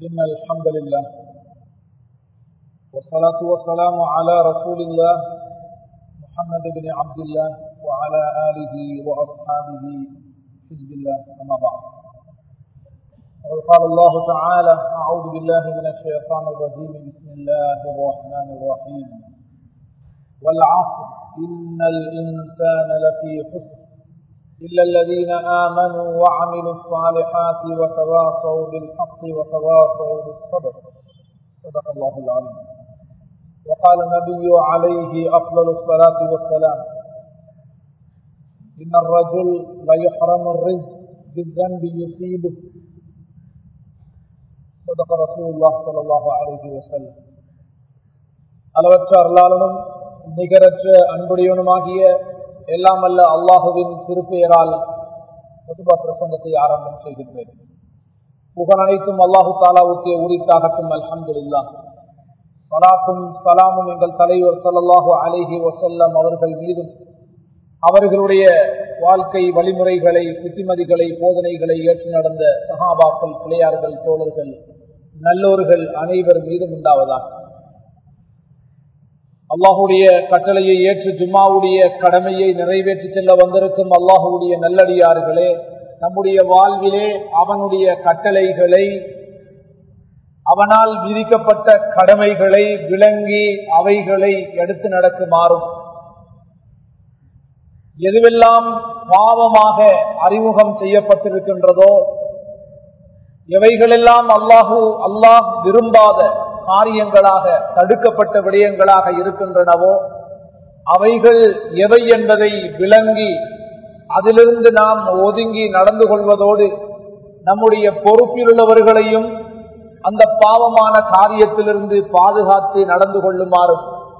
إن الحمد لله والصلاة والسلام على رسول الله محمد بن عبد الله وعلى آله وأصحابه حزب الله أما بعد وقد قال الله تعالى أعوذ بالله من الشيطان الرجيم بسم الله الرحمن الرحيم والعصر إن الإنسان لفي خسر إلا الذين آمنوا وعملوا الصالحات وتواصوا بالحق وتواصوا بالصبر صدق الله العظيم وقال النبي عليه أفضل الصلاة والسلام إن الرجل ليحرم الرزق بالذنب يصيبه صدق رسول الله صلى الله عليه وسلم அளவற்ற அருளாளனும் நிகரற்ற அன்புடையவனுமாகிய எல்லாம் அல்ல அல்லாஹுவின் திருப்பெயரால் பொதுபா பிரசங்கத்தை ஆரம்பம் செய்கின்றேன் புகழ் அனைத்தும் அல்லாஹு தாலாவுக்கே உரித்தாகட்டும் அல்ஹம்து இல்லா சலாத்தும் சலாமும் எங்கள் தலைவர் சல்லாஹு அலேஹி வசல்லம் அவர்கள் மீதும் அவர்களுடைய வாழ்க்கை வழிமுறைகளை புத்திமதிகளை போதனைகளை ஏற்று நடந்த சகாபாக்கள் பிள்ளையார்கள் தோழர்கள் நல்லோர்கள் அனைவர் மீதும் உண்டாவதாக அல்லாஹுடைய கட்டளையை ஏற்று ஜும்மாவுடைய கடமையை நிறைவேற்றி செல்ல வந்திருக்கும் அல்லாஹுடைய நல்லடியார்களே நம்முடைய வாழ்விலே அவனுடைய கட்டளைகளை அவனால் விதிக்கப்பட்ட கடமைகளை விளங்கி அவைகளை எடுத்து நடக்குமாறும் எதுவெல்லாம் பாவமாக அறிமுகம் செய்யப்பட்டிருக்கின்றதோ எவைகளெல்லாம் அல்லாஹு அல்லாஹ் விரும்பாத காரியங்களாக தடுக்கப்பட்ட விடயங்களாக இருக்கின்றனவோ அவைகள் எவை என்பதை விளங்கி அதிலிருந்து நாம் ஒதுங்கி நடந்து கொள்வதோடு நம்முடைய பொறுப்பில் உள்ளவர்களையும் அந்த பாவமான காரியத்திலிருந்து பாதுகாத்து நடந்து கொள்ளுமாறும்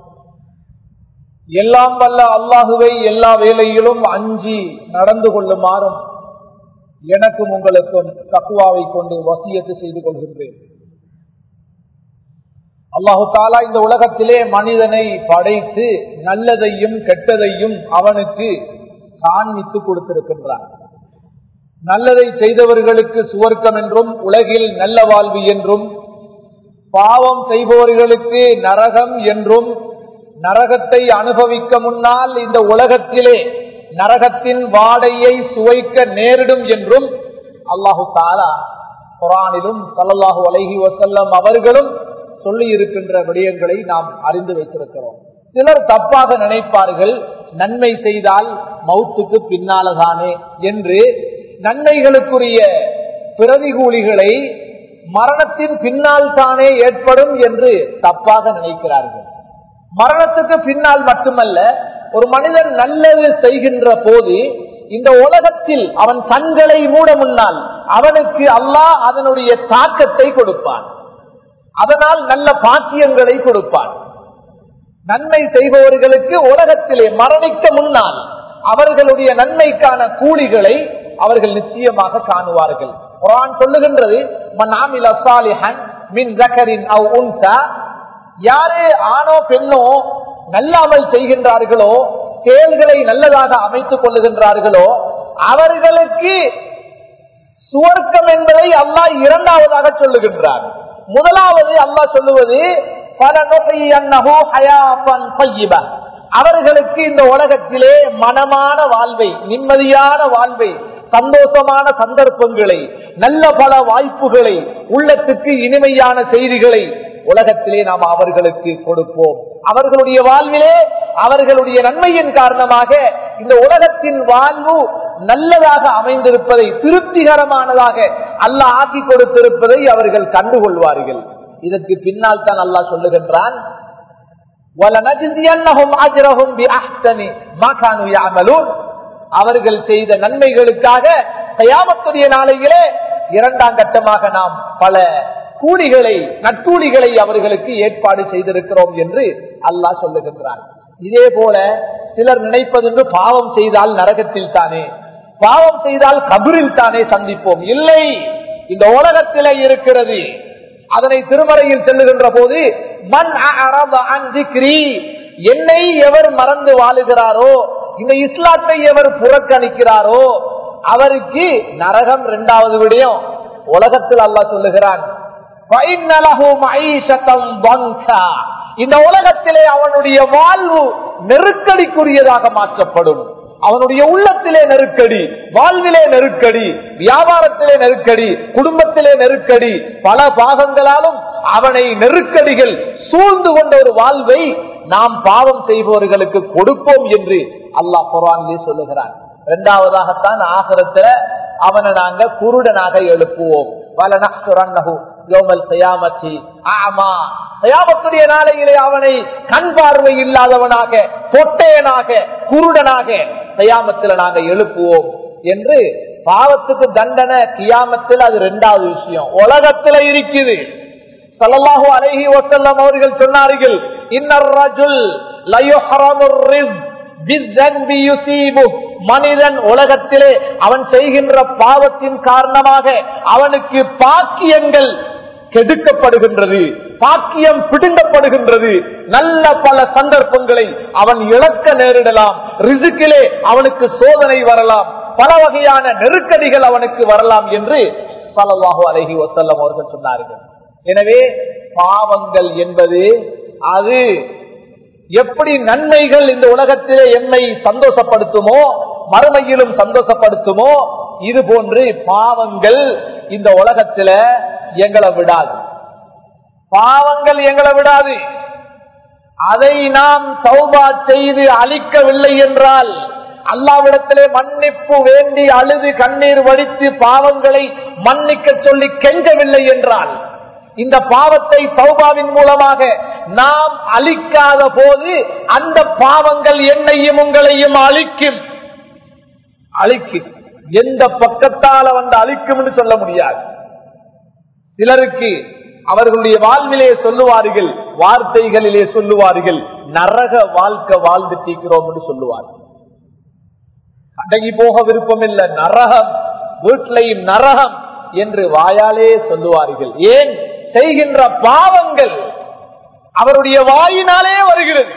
எல்லாம் வல்ல அல்லாஹுவை எல்லா வேலையிலும் அஞ்சி நடந்து கொள்ளுமாறும் எனக்கும் உங்களுக்கும் தக்குவாவை கொண்டு வசியத்து செய்து கொள்கின்றேன் அல்லாஹு தாலா இந்த உலகத்திலே மனிதனை படைத்து நல்லதையும் கெட்டதையும் அவனுக்கு காண்பித்து கொடுத்திருக்கின்றான் நல்லதை செய்தவர்களுக்கு சுவர்க்கம் என்றும் உலகில் நல்ல வாழ்வு என்றும் பாவம் செய்பவர்களுக்கு நரகம் என்றும் நரகத்தை அனுபவிக்க முன்னால் இந்த உலகத்திலே நரகத்தின் வாடையை சுவைக்க நேரிடும் என்றும் அல்லாஹு தாலா குரானிலும் சல்லல்லாஹு அலஹி வசல்லம் அவர்களும் சொல்லி இருக்கின்ற விடயங்களை நாம் அறிந்து வைத்திருக்கிறோம் சிலர் தப்பாக நினைப்பார்கள் நன்மை செய்தால் மவுத்துக்கு பின்னால்தானே என்று நன்மைகளுக்குரிய பிரதிகூலிகளை மரணத்தின் பின்னால் தானே ஏற்படும் என்று தப்பாக நினைக்கிறார்கள் மரணத்துக்கு பின்னால் மட்டுமல்ல ஒரு மனிதன் நல்லது செய்கின்ற போது இந்த உலகத்தில் அவன் கண்களை மூட முன்னால் அவனுக்கு அல்லாஹ் அதனுடைய தாக்கத்தை கொடுப்பான் அதனால் நல்ல பாக்கியங்களை கொடுப்பான் நன்மை செய்பவர்களுக்கு உலகத்திலே மரணிக்க முன்னால் அவர்களுடைய நன்மைக்கான கூலிகளை அவர்கள் நிச்சயமாக காணுவார்கள் குரான் சொல்லுகின்றது யாரே ஆணோ பெண்ணோ நல்லாமல் செய்கின்றார்களோ செயல்களை நல்லதாக அமைத்துக் கொள்ளுகின்றார்களோ அவர்களுக்கு சுவர்க்கம் என்பதை அல்லாஹ் இரண்டாவதாக சொல்லுகின்றார் முதலாவது அல்லாஹ் சொல்லுவது அவர்களுக்கு இந்த உலகத்திலே மனமான வாழ்வை நிம்மதியான வாழ்வை சந்தோஷமான சந்தர்ப்பங்களை நல்ல பல வாய்ப்புகளை உள்ளத்துக்கு இனிமையான செய்திகளை உலகத்திலே நாம் அவர்களுக்கு கொடுப்போம் அவர்களுடைய வாழ்விலே அவர்களுடைய நன்மையின் காரணமாக இந்த உலகத்தின் வாழ்வு நல்லதாக அமைந்திருப்பதை திருப்திகரமானதாக அல்ல ஆக்கி கொடுத்திருப்பதை அவர்கள் கண்டுகொள்வார்கள் இதற்கு பின்னால் தான் அல்லாஹ் சொல்லுகின்றான் அவர்கள் செய்த நன்மைகளுக்காக தயாமத்துடைய நாளையிலே இரண்டாம் கட்டமாக நாம் பல கூலிகளை நற்கூலிகளை அவர்களுக்கு ஏற்பாடு செய்திருக்கிறோம் என்று அல்லாஹ் சொல்லுகின்றான் இதே போல சிலர் நினைப்பதென்று பாவம் செய்தால் நரகத்தில் தானே பாவம் செய்தால் கபரில் தானே சந்திப்போம் இல்லை இந்த உலகத்திலே இருக்கிறது அதனை திருமறையில் செல்லுகின்ற போது மண் என்னை எவர் மறந்து வாழுகிறாரோ இந்த இஸ்லாத்தை எவர் புறக்கணிக்கிறாரோ அவருக்கு நரகம் இரண்டாவது விடயம் உலகத்தில் அல்லாஹ் சொல்லுகிறான் فَإِنَّ لَهُ مَعِيشَةً ضَنكًا. இந்த உலகத்திலே அவனுடைய வாழ்வு நெருக்கடிக்குரியதாக மாற்றப்படும் அவனுடைய உள்ளத்திலே நெருக்கடி வாழ்விலே நெருக்கடி வியாபாரத்திலே நெருக்கடி குடும்பத்திலே நெருக்கடி பல பாகங்களாலும் அவனை நெருக்கடிகள் சூழ்ந்து கொண்ட ஒரு வாழ்வை நாம் பாவம் செய்பவர்களுக்கு கொடுப்போம் என்று அல்லாஹ் குரானிலே சொல்லுகிறான் இரண்டாவதாகத்தான் ஆகரத்துல அவனை நாங்க குருடனாக எழுப்புவோம் வலனஹ்சுரன்னஹு யௌமல் கியாமத்தி அஅமா கயாமத்துடைய நாளையிலே அவனை கண் பார்வை இல்லாதவனாக பொட்டையனாக குருடனாக கயாமத்தில் நாங்க எழுப்புவோம் என்று பாவத்துக்கு தண்டனை கியாமத்தில் அது ரெண்டாவது விஷயம் உலகத்துல இருக்குது சல்லல்லாஹு அலைஹி வஸல்லம் அவர்கள் சொன்னார்கள் இன்னர் ரஜுல் லயுஹரமுர் ரிஸ்க் பிஸ்ஸன்பி யுஸீபு. மனிதன் உலகத்திலே அவன் செய்கின்ற பாவத்தின் காரணமாக அவனுக்கு பாக்கியங்கள் கெடுக்கப்படுகின்றது பாக்கியம் பிடுங்கப்படுகின்றது நல்ல பல சந்தர்ப்பங்களை அவன் இழக்க நேரிடலாம் ரிசுக்கிலே அவனுக்கு சோதனை வரலாம் பல வகையான நெருக்கடிகள் அவனுக்கு வரலாம் என்று சலவாஹு அலஹி வசல்லம் அவர்கள் சொன்னார்கள் எனவே பாவங்கள் என்பது அது எப்படி நன்மைகள் இந்த உலகத்திலே எம்மை சந்தோஷப்படுத்துமோ மறுமையிலும் சந்தோஷப்படுத்துமோ இது போன்று பாவங்கள் இந்த உலகத்தில எங்களை விடாது பாவங்கள் எங்களை விடாது அதை நாம் சௌபா செய்து அழிக்கவில்லை என்றால் அல்லாவிடத்திலே மன்னிப்பு வேண்டி அழுது கண்ணீர் வடித்து பாவங்களை மன்னிக்க சொல்லி கெஞ்சவில்லை என்றால் இந்த பாவத்தை சௌபாவின் மூலமாக நாம் அழிக்காத போது அந்த பாவங்கள் என்னையும் உங்களையும் அழிக்கும் அழிக்கும் எந்த பக்கத்தால வந்து அழிக்கும் என்று சொல்ல முடியாது சிலருக்கு அவர்களுடைய வாழ்விலே சொல்லுவார்கள் வார்த்தைகளிலே சொல்லுவார்கள் நரக வாழ்க்கை வாழ்ந்து தீக்கிறோம் என்று சொல்லுவார்கள் அடங்கி போக விருப்பம் இல்லை நரகம் வீட்டிலையும் நரகம் என்று வாயாலே சொல்லுவார்கள் ஏன் செய்கின்ற பாவங்கள் அவருடைய வாயினாலே வருகிறது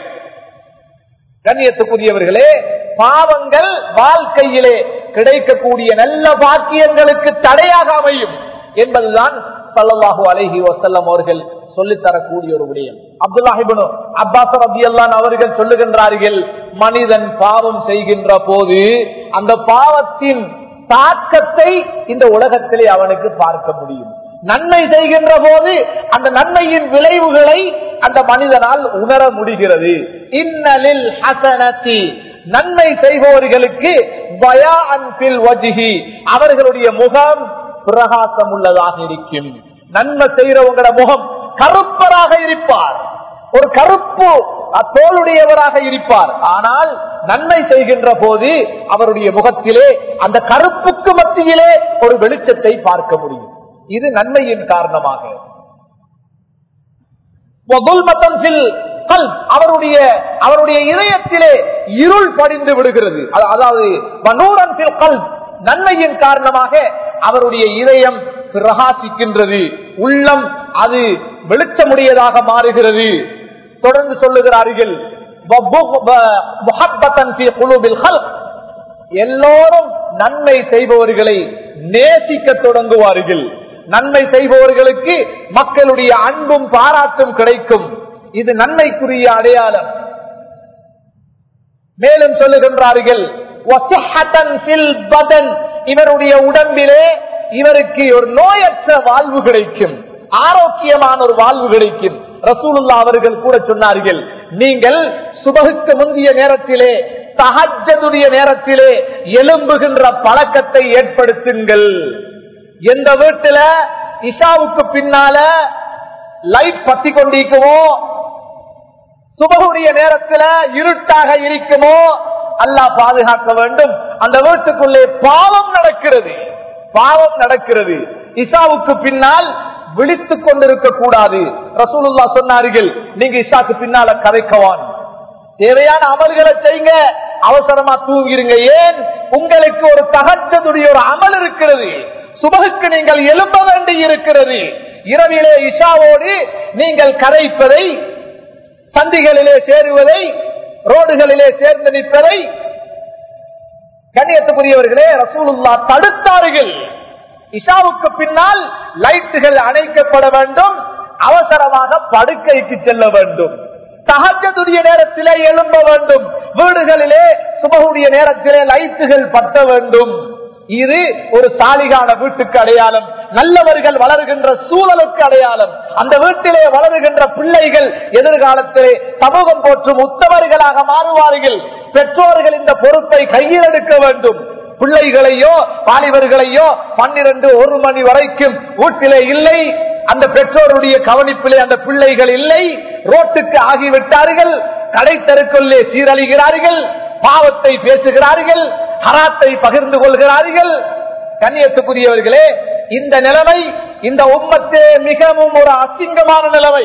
கண்ணியத்துக்குரியவர்களே பாவங்கள் வாழ்க்கையிலே கிடைக்கக்கூடிய நல்ல பாக்கியங்களுக்கு தடையாக அமையும் என்பதுதான் சல்லாஹூ அலஹி வசல்லம் அவர்கள் சொல்லித்தரக்கூடிய ஒரு விடயம் அப்துல்லாஹிபனு அப்பாஸ் ரபி அல்லான் அவர்கள் சொல்லுகின்றார்கள் மனிதன் பாவம் செய்கின்ற போது அந்த பாவத்தின் தாக்கத்தை இந்த உலகத்திலே அவனுக்கு பார்க்க முடியும் நன்மை செய்கின்ற போது அந்த நன்மையின் விளைவுகளை அந்த மனிதனால் உணர முடிகிறது இன்னலில் ஹசனத்தி நன்மை செய்பவர்களுக்கு பயா அன்பில் வஜிஹி அவர்களுடைய முகம் பிரகாசம் உள்ளதாக இருக்கும் நன்மை செய்யறவங்களோட முகம் கருப்பராக இருப்பார் ஒரு கருப்பு தோளுடையவராக இருப்பார் ஆனால் நன்மை செய்கின்ற போது அவருடைய முகத்திலே அந்த கருப்புக்கு மத்தியிலே ஒரு வெளிச்சத்தை பார்க்க முடியும் இது நன்மையின் காரணமாக அவருடைய அவருடைய இதயத்திலே இருள் படிந்து விடுகிறது அதாவது நன்மையின் காரணமாக அவருடைய இதயம் பிரகாசிக்கின்றது உள்ளம் அது வெளிச்சமுடையதாக மாறுகிறது தொடர்ந்து சொல்லுகிறார்கள் எல்லோரும் நன்மை செய்பவர்களை நேசிக்க தொடங்குவார்கள் நன்மை செய்பவர்களுக்கு மக்களுடைய அன்பும் பாராட்டும் கிடைக்கும் இது நன்மைக்குரிய அடையாளம் மேலும் சொல்லுகின்றார்கள் இவருடைய உடம்பிலே இவருக்கு ஒரு நோயற்ற வாழ்வு கிடைக்கும் ஆரோக்கியமான ஒரு வாழ்வு கிடைக்கும் ரசூலுல்லா அவர்கள் கூட சொன்னார்கள் நீங்கள் சுபகுக்கு முந்தைய நேரத்திலே தகஜதுடைய நேரத்திலே எலும்புகின்ற பழக்கத்தை ஏற்படுத்துங்கள் எந்த வீட்டுல இஷாவுக்கு பின்னால லைட் பத்தி கொண்டிருக்குமோ சுபகுடைய நேரத்துல இருட்டாக இருக்குமோ அல்லாஹ் பாதுகாக்க வேண்டும் அந்த வீட்டுக்குள்ளே பாவம் நடக்கிறது பாவம் நடக்கிறது இசாவுக்கு பின்னால் விழித்துக் கொண்டிருக்க கூடாது ரசூலுல்லா சொன்னார்கள் நீங்க இசாக்கு பின்னால கதைக்கவான் தேவையான அமல்களை செய்யுங்க அவசரமா தூங்கிருங்க ஏன் உங்களுக்கு ஒரு தகச்சதுடைய ஒரு அமல் இருக்கிறது சுபகுக்கு நீங்கள் எழுப்ப வேண்டி இருக்கிறது இரவிலே இஷாவோடு நீங்கள் கரைப்பதை சந்திகளிலே சேருவதை ரோடுகளிலே சேர்ந்து நிற்பதை கண்ணியத்துக்குரியவர்களே ரசூலுல்லா தடுத்தார்கள் இஷாவுக்கு பின்னால் லைட்டுகள் அணைக்கப்பட வேண்டும் அவசரமாக படுக்கைக்கு செல்ல வேண்டும் சகஜதுடைய நேரத்திலே எழும்ப வேண்டும் வீடுகளிலே சுபகுடைய நேரத்திலே லைட்டுகள் பத்த வேண்டும் இது ஒரு சாலிகான வீட்டுக்கு அடையாளம் நல்லவர்கள் வளர்கின்ற சூழலுக்கு அடையாளம் அந்த வீட்டிலே வளருகின்ற பிள்ளைகள் எதிர்காலத்திலே சமூகம் போற்றும் உத்தவர்களாக மாறுவார்கள் பெற்றோர்கள் இந்த பொறுப்பை கையில் எடுக்க வேண்டும் பிள்ளைகளையோ வாலிபர்களையோ பன்னிரண்டு ஒரு மணி வரைக்கும் வீட்டிலே இல்லை அந்த பெற்றோருடைய கவனிப்பிலே அந்த பிள்ளைகள் இல்லை ரோட்டுக்கு ஆகிவிட்டார்கள் கடை தெருக்குள்ளே சீரழிகிறார்கள் பாவத்தை பேசுகிறார்கள் ஹராத்தை பகிர்ந்து கொள்கிறார்கள் கண்ணியத்துக்குரியவர்களே இந்த நிலைமை இந்த உம்மத்தே மிகவும் ஒரு அசிங்கமான நிலைமை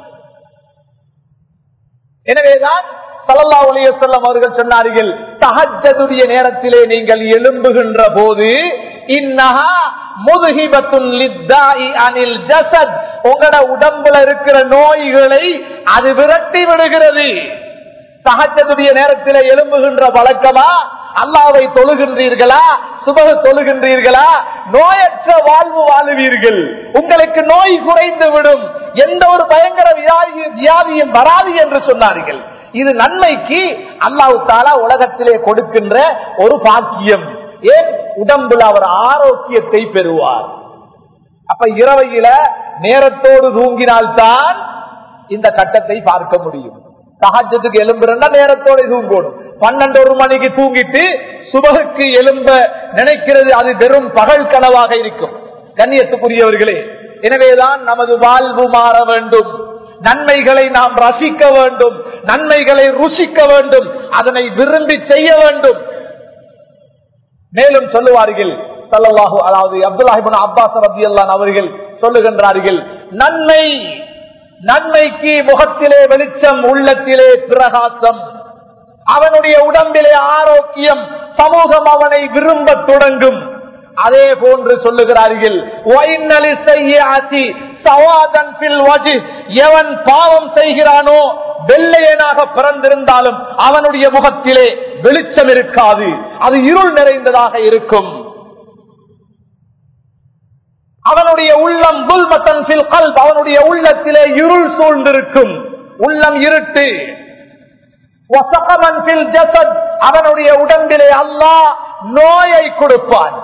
எனவேதான் சல்லா அலியசல்லம் அவர்கள் சொன்னார்கள் தஹஜதுடைய நேரத்திலே நீங்கள் எழும்புகின்ற போது இன்னஹா முதுகிபத்துன் லித்தாஇ அனில் ஜசத் உங்களோட உடம்புல இருக்கிற நோய்களை அது விரட்டி விடுகிறது சகஜத்துடைய நேரத்தில் எழும்புகின்ற வழக்கமா அல்லாவை தொழுகின்றீர்களா சுபக தொழுகின்றீர்களா நோயற்ற வாழ்வு வாழுவீர்கள் உங்களுக்கு நோய் குறைந்து விடும் எந்த ஒரு பயங்கர வியாதி வியாதியும் வராது என்று சொன்னார்கள் இது நன்மைக்கு அல்லாஹு தாலா உலகத்திலே கொடுக்கின்ற ஒரு பாக்கியம் ஏன் உடம்புல அவர் ஆரோக்கியத்தை பெறுவார் அப்ப இரவையில நேரத்தோடு தூங்கினால்தான் இந்த கட்டத்தை பார்க்க முடியும் சகஜத்துக்கு எலும்புறா நேரத்தோட தூங்கணும் பன்னெண்டு ஒரு மணிக்கு தூங்கிட்டு சுபகுக்கு எலும்ப நினைக்கிறது அது வெறும் பகல் கனவாக இருக்கும் கண்ணியத்துக்குரியவர்களே எனவேதான் நமது வாழ்வு மாற வேண்டும் நன்மைகளை நாம் ரசிக்க வேண்டும் நன்மைகளை ருசிக்க வேண்டும் அதனை விரும்பி செய்ய வேண்டும் மேலும் சொல்லுவார்கள் சல்லாஹூ அதாவது அப்துல்லாஹிபின் அப்பாஸ் ரபி அவர்கள் சொல்லுகின்றார்கள் நன்மை நன்மைக்கு முகத்திலே வெளிச்சம் உள்ளத்திலே பிரகாசம் அவனுடைய உடம்பிலே ஆரோக்கியம் சமூகம் அவனை விரும்ப தொடங்கும் அதே போன்று சொல்லுகிறார்கள் எவன் பாவம் செய்கிறானோ வெள்ளையனாக பிறந்திருந்தாலும் அவனுடைய முகத்திலே வெளிச்சம் இருக்காது அது இருள் நிறைந்ததாக இருக்கும் அவனுடைய உள்ளம் அவனுடைய உள்ளத்திலே இருள் சூழ்ந்திருக்கும் உள்ளம் இருட்டு அவனுடைய உடம்பிலே அல்லாஹ் நோயை கொடுப்பான்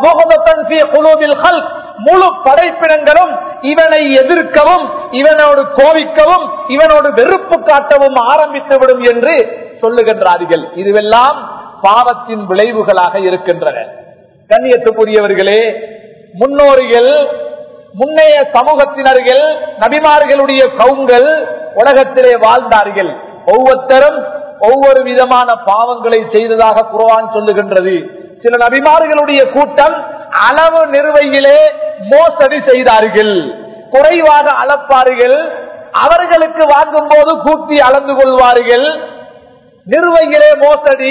முழு படைப்பினங்களும் இவனை எதிர்க்கவும் இவனோடு கோவிக்கவும் இவனோடு வெறுப்பு காட்டவும் ஆரம்பித்து விடும் என்று சொல்லுகின்றார்கள் இதுவெல்லாம் பாவத்தின் விளைவுகளாக இருக்கின்றன கண்ணியத்துக்குரியவர்களே முன்னோர்கள் முன்னைய சமூகத்தினர்கள் நபிமார்களுடைய கவுங்கள் உலகத்திலே வாழ்ந்தார்கள் ஒவ்வொருத்தரும் ஒவ்வொரு விதமான பாவங்களை செய்ததாக குர்ஆன் சொல்லுகின்றது சில நபிமார்களுடைய கூட்டம் அளவு நிறுவையிலே மோசடி செய்தார்கள் குறைவாக அளப்பார்கள் அவர்களுக்கு வாங்கும் போது கூட்டி அளந்து கொள்வார்கள் நிறுவையிலே மோசடி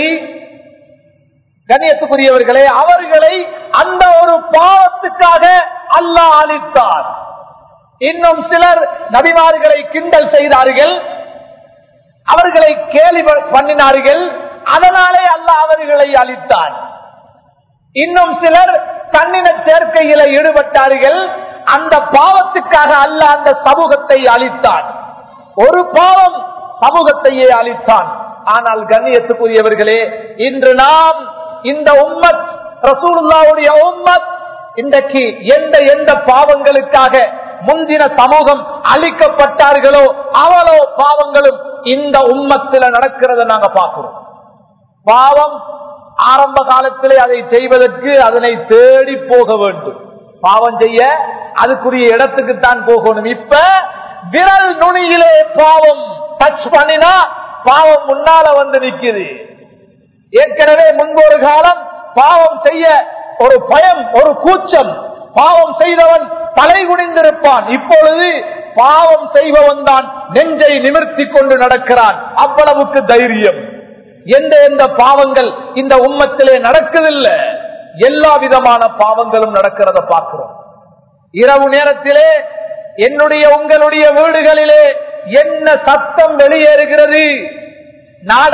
கண்ணியத்துக்குரியவர்களே அவர்களை அந்த ஒரு பாவத்துக்காக அல்லாஹ் அளித்தார் இன்னும் சிலர் நபிமார்களை கிண்டல் செய்தார்கள் அவர்களை கேலி பண்ணினார்கள் அதனாலே அல்லாஹ் அவர்களை அளித்தான் இன்னும் சிலர் தன்னின சேர்க்கையில ஈடுபட்டார்கள் அந்த பாவத்துக்காக அல்ல அந்த சமூகத்தை அளித்தான் ஒரு பாவம் சமூகத்தையே அளித்தான் ஆனால் கண்ணியத்துக்குரியவர்களே இன்று நாம் இந்த உம்மத் ரசூலுல்லாவுடைய உம்மத் இன்றைக்கு எந்த எந்த பாவங்களுக்காக முந்தின சமூகம் அழிக்கப்பட்டார்களோ அவளோ பாவங்களும் இந்த உம்மத்தில் நடக்கிறத நாங்க பார்க்கிறோம் பாவம் ஆரம்ப காலத்திலே அதை செய்வதற்கு அதனை தேடி போக வேண்டும் பாவம் செய்ய அதுக்குரிய இடத்துக்கு தான் போகணும் இப்ப விரல் நுனியிலே பாவம் டச் பண்ணினா பாவம் முன்னால வந்து நிக்குது ஏற்கனவே முன்பொரு காலம் பாவம் செய்ய ஒரு பயம் ஒரு கூச்சம் பாவம் செய்தவன் தலை குனிந்திருப்பான் இப்பொழுது பாவம் செய்பவன் தான் நெஞ்சை நிமிர்த்தி கொண்டு நடக்கிறான் அவ்வளவுக்கு தைரியம் எந்த எந்த பாவங்கள் இந்த உம்மத்திலே நடக்குதில்லை எல்லா விதமான பாவங்களும் நடக்கிறத பார்க்கிறோம் இரவு நேரத்திலே என்னுடைய உங்களுடைய வீடுகளிலே என்ன சத்தம் வெளியேறுகிறது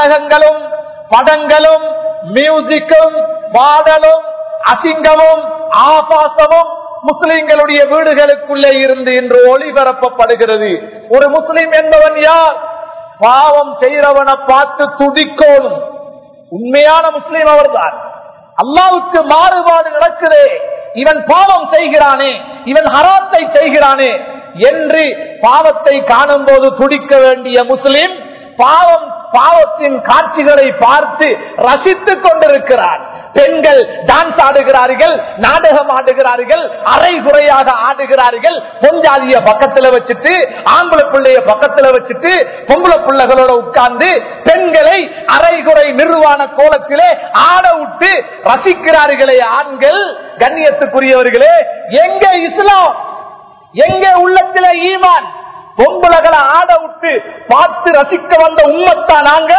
நாடகங்களும் படங்களும் மியூசிக்கும் பாடலும் அசிங்கமும் ஆபாசமும் முஸ்லிம்களுடைய வீடுகளுக்குள்ளே இருந்து இன்று ஒளிபரப்பப்படுகிறது ஒரு முஸ்லிம் என்பவன் யார் பாவம் செய்கிறவனை பார்த்து துடிக்கோணும் உண்மையான முஸ்லிம் அவர்தான் அல்லாவுக்கு மாறுபாடு நடக்குதே இவன் பாவம் செய்கிறானே இவன் ஹராத்தை செய்கிறானே என்று பாவத்தை காணும் போது துடிக்க வேண்டிய முஸ்லிம் பாவம் பாவத்தின் காட்சிகளை பார்த்து ரசித்துக் கொண்டிருக்கிறார் பெண்கள் டான்ஸ் ஆடுகிறார்கள் நாடகம் ஆடுகிறார்கள் அரை குறையாக ஆடுகிறார்கள் பொஞ்சாதிய பக்கத்துல வச்சுட்டு ஆம்பளை பிள்ளைய பக்கத்துல வச்சுட்டு பொம்பளை பிள்ளைகளோட உட்கார்ந்து பெண்களை அரைகுறை நிர்வாண கோலத்திலே ஆட விட்டு ரசிக்கிறார்களே ஆண்கள் கண்ணியத்துக்குரியவர்களே எங்க இஸ்லாம் எங்க உள்ளத்திலே ஈமான் பொம்பளைகளை ஆட விட்டு பார்த்து ரசிக்க வந்த உண்மத்தா நாங்க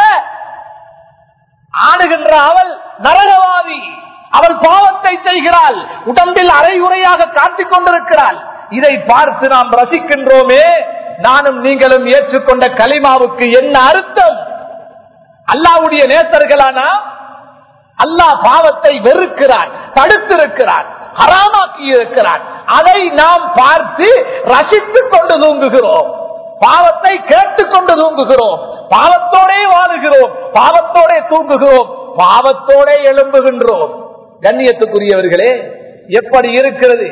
ஆடுகின்ற அவள் நரகவாதி அவள் பாவத்தை செய்கிறாள் உடம்பில் அரைகுறையாக காட்டிக் கொண்டிருக்கிறாள் இதை பார்த்து நாம் ரசிக்கின்றோமே நானும் நீங்களும் ஏற்றுக்கொண்ட கலிமாவுக்கு என்ன அர்த்தம் அல்லாவுடைய நேசர்களானா அல்லாஹ் பாவத்தை வெறுக்கிறான் தடுத்திருக்கிறான் ஹராமாக்கி இருக்கிறான் அதை நாம் பார்த்து ரசித்துக் கொண்டு தூங்குகிறோம் பாவத்தை கேட்டுக்கொண்டு தூங்குகிறோம் பாவத்தோடே வாழுகிறோம் பாவத்தோடே தூங்குகிறோம் பாவத்தோடே எழும்புகின்றோம் கண்ணியத்துக்குரியவர்களே எப்படி இருக்கிறது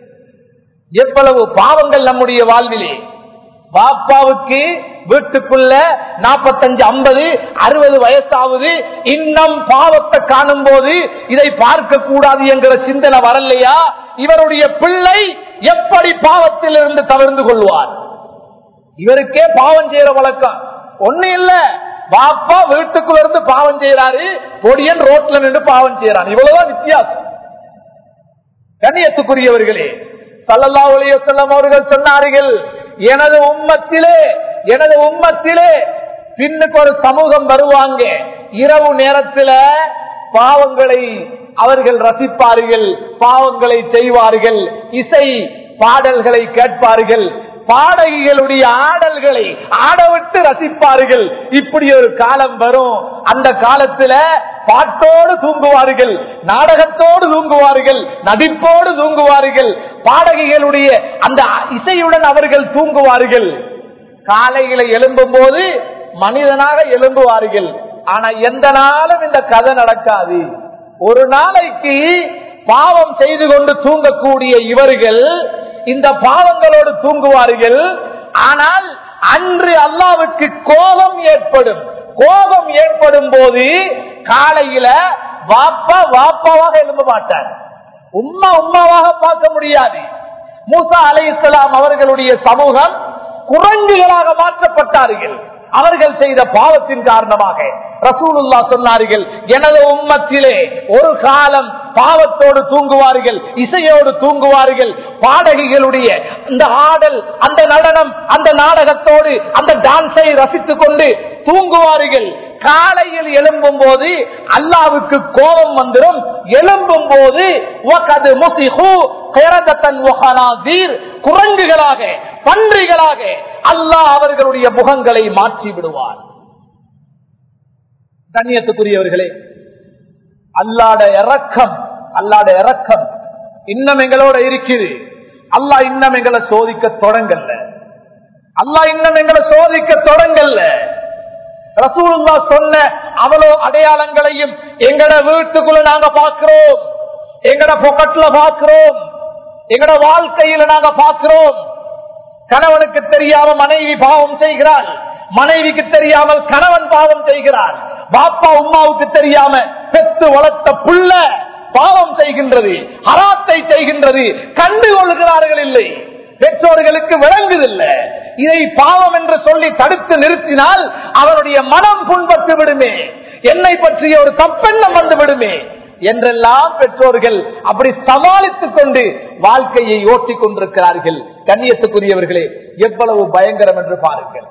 எவ்வளவு பாவங்கள் நம்முடைய வாழ்விலே பாப்பாவுக்கு வீட்டுக்குள்ள நாற்பத்தஞ்சு ஐம்பது அறுபது வயசாவது இன்னும் பாவத்தை காணும் போது இதை பார்க்க கூடாது என்கிற சிந்தனை வரலையா இவருடைய பிள்ளை எப்படி பாவத்தில் இருந்து தவிர்ந்து கொள்வார் இவருக்கே பாவம் செய்யற வழக்கம் ஒண்ணு இல்ல பாப்பா வீட்டுக்குள்ள இருந்து பாவம் செய்யறாரு பொடியன் ரோட்ல நின்று பாவம் செய்யறான் இவ்வளவுதான் வித்தியாசம் கண்ணியத்துக்குரியவர்களே சல்லல்லா ஒளிய செல்லம் அவர்கள் சொன்னார்கள் எனது உம்மத்திலே எனது உம்மத்திலே பின்னுக்கு ஒரு சமூகம் வருவாங்க இரவு நேரத்தில் பாவங்களை அவர்கள் ரசிப்பார்கள் பாவங்களை செய்வார்கள் இசை பாடல்களை கேட்பார்கள் பாடகிகளுடைய ஆடல்களை ஆடவிட்டு ரசிப்பார்கள் இப்படி ஒரு காலம் வரும் அந்த காலத்துல பாட்டோடு தூங்குவார்கள் நாடகத்தோடு தூங்குவார்கள் நடிப்போடு தூங்குவார்கள் பாடகிகளுடைய அந்த இசையுடன் அவர்கள் தூங்குவார்கள் காலையில எழும்பும் போது மனிதனாக எழும்புவார்கள் ஆனா எந்த நாளும் இந்த கதை நடக்காது ஒரு நாளைக்கு பாவம் செய்து கொண்டு தூங்கக்கூடிய இவர்கள் இந்த பாவங்களோடு தூங்குவார்கள் ஆனால் அன்று அல்லாவுக்கு கோபம் ஏற்படும் கோபம் ஏற்படும் போது காலையில வாப்பா வாப்பாவாக எழும்ப மாட்டார் உம்மா உம்மாவாக பார்க்க முடியாது மூசா அலை இஸ்லாம் அவர்களுடைய சமூகம் குரங்குகளாக மாற்றப்பட்டார்கள் அவர்கள் செய்த பாவத்தின் காரணமாக ரசூலுல்லா சொன்னார்கள் எனது உம்மத்திலே ஒரு காலம் பாவத்தோடு தூங்குவார்கள் இசையோடு தூங்குவார்கள் பாடகிகளுடைய அந்த ஆடல் அந்த நடனம் அந்த நாடகத்தோடு அந்த டான்ஸை ரசித்துக் கொண்டு தூங்குவார்கள் காலையில் எழும்பும் போது அல்லாவுக்கு கோபம் வந்துடும் எழும்பும் போது குரங்குகளாக பன்றிகளாக அல்லாஹ் அவர்களுடைய முகங்களை மாற்றி விடுவார் கண்ணியத்துக்குரியவர்களே அல்லாட இறக்கம் அல்லாட இறக்கம் இன்னும் எங்களோட இருக்குது அல்லாஹ் இன்னும் எங்களை சோதிக்க தொடங்கல்ல அல்லாஹ் இன்னும் எங்களை சோதிக்க தொடங்கல்ல ரசூலுல்லா சொன்ன அவ்வளோ அடையாளங்களையும் எங்கட வீட்டுக்குள்ள நாங்க பாக்குறோம் எங்கட பொக்கட்ல பாக்குறோம் எங்கட வாழ்க்கையில நாங்க பாக்குறோம் கணவனுக்கு தெரியாம மனைவி பாவம் செய்கிறாள் மனைவிக்கு தெரியாமல் கணவன் பாவம் செய்கிறான் பாப்பா உமாவுக்கு தெரியாம பெத்து வளர்த்த புள்ள பாவம் செய்கின்றது அராத்தை செய்கின்றது கண்டு கொள்கிறார்கள் இல்லை பெற்றோர்களுக்கு விளங்குதில்லை இதை பாவம் என்று சொல்லி தடுத்து நிறுத்தினால் அவருடைய மனம் புண்பட்டு விடுமே என்னை பற்றிய ஒரு தப்பெண்ணம் வந்து விடுமே என்றெல்லாம் பெற்றோர்கள் அப்படி சமாளித்துக் கொண்டு வாழ்க்கையை ஓட்டிக் கொண்டிருக்கிறார்கள் கண்ணியத்துக்குரியவர்களே எவ்வளவு பயங்கரம் என்று பாருங்கள்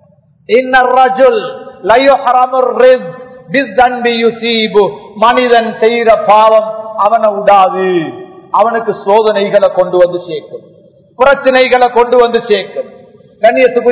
மனிதன் செய்த பாவம் அவனை விடாது அவனுக்கு சோதனைகளை கொண்டு வந்து சேர்க்கும் பிரச்சனைகளை கொண்டு வந்து சேர்க்கும்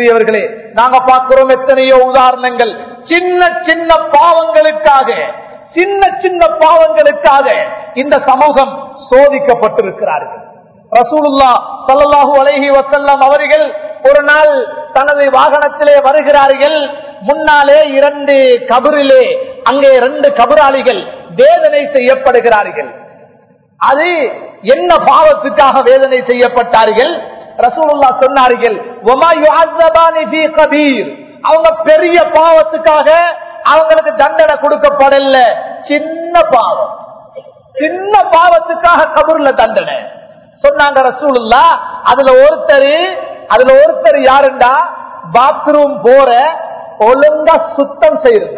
கண்ணியத்துக்குரியவர்களே நாங்க பார்க்கிறோம் எத்தனையோ உதாரணங்கள் சின்ன சின்ன பாவங்களுக்காக சின்ன சின்ன பாவங்களுக்காக இந்த சமூகம் சோதிக்கப்பட்டிருக்கிறார்கள் ரசூலுல்லா சல்லல்லாஹு அலைஹி வசல்லம் அவர்கள் ஒரு நாள் தனது வாகனத்திலே வருகிறார்கள் முன்னாலே இரண்டு கபரிலே அங்கே இரண்டு கபராளிகள் வேதனை செய்யப்படுகிறார்கள் அது என்ன பாவத்துக்காக வேதனை செய்யப்பட்டார்கள் ரசூலுல்லா சொன்னார்கள் "வமா யுஅzzabani ஃபீ கபீர்." அவங்க பெரிய பாவத்துக்காக அவங்களுக்கு தண்டனை கொடுக்கப்படல சின்ன பாவம் சின்ன பாவத்துக்காக கபூர்ல தண்டனை சொன்னாங்க ரசூலுல்லா அதுல ஒருத்தர் அதுல ஒருத்தர் யாருண்டா பாத்ரூம் போற ஒழுங்கா சுத்தம் செய்யறல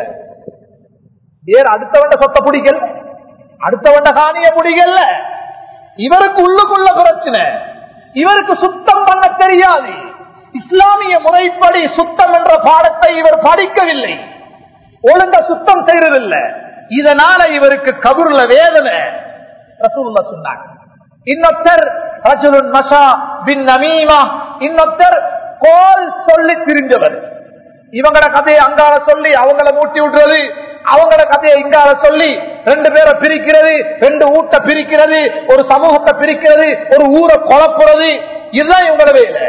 வேற அடுத்தவண்ட சொத்த பிடிக்கல அடுத்தவண்ட காணிய பிடிக்கல இவருக்கு உள்ளுக்குள்ள பிரச்சனை இவருக்கு சுத்தம் பண்ண தெரியாது இஸ்லாமிய முறைப்படி சுத்தம் என்ற பாடத்தை இவர் படிக்கவில்லை ஒழுங்க சுத்தம் செய்யறதில்லை இதனால இவருக்கு கபூர்ல வேதனை ரசூலுல்லா சொன்னாங்க இன்னொருத்தர் ரஜுலுன் மஷா பின் நமீமா இன்னொருத்தர் கோல் சொல்லி திரிஞ்சவர் இவங்கட கதையை அங்கால சொல்லி அவங்கள மூட்டி விடுறது அவங்களோட கதையை இங்கால சொல்லி ரெண்டு பேரை பிரிக்கிறது ரெண்டு ஊட்ட பிரிக்கிறது ஒரு சமூகத்தை பிரிக்கிறது ஒரு ஊரை குழப்புறது இதுதான் இவங்களோட வேலை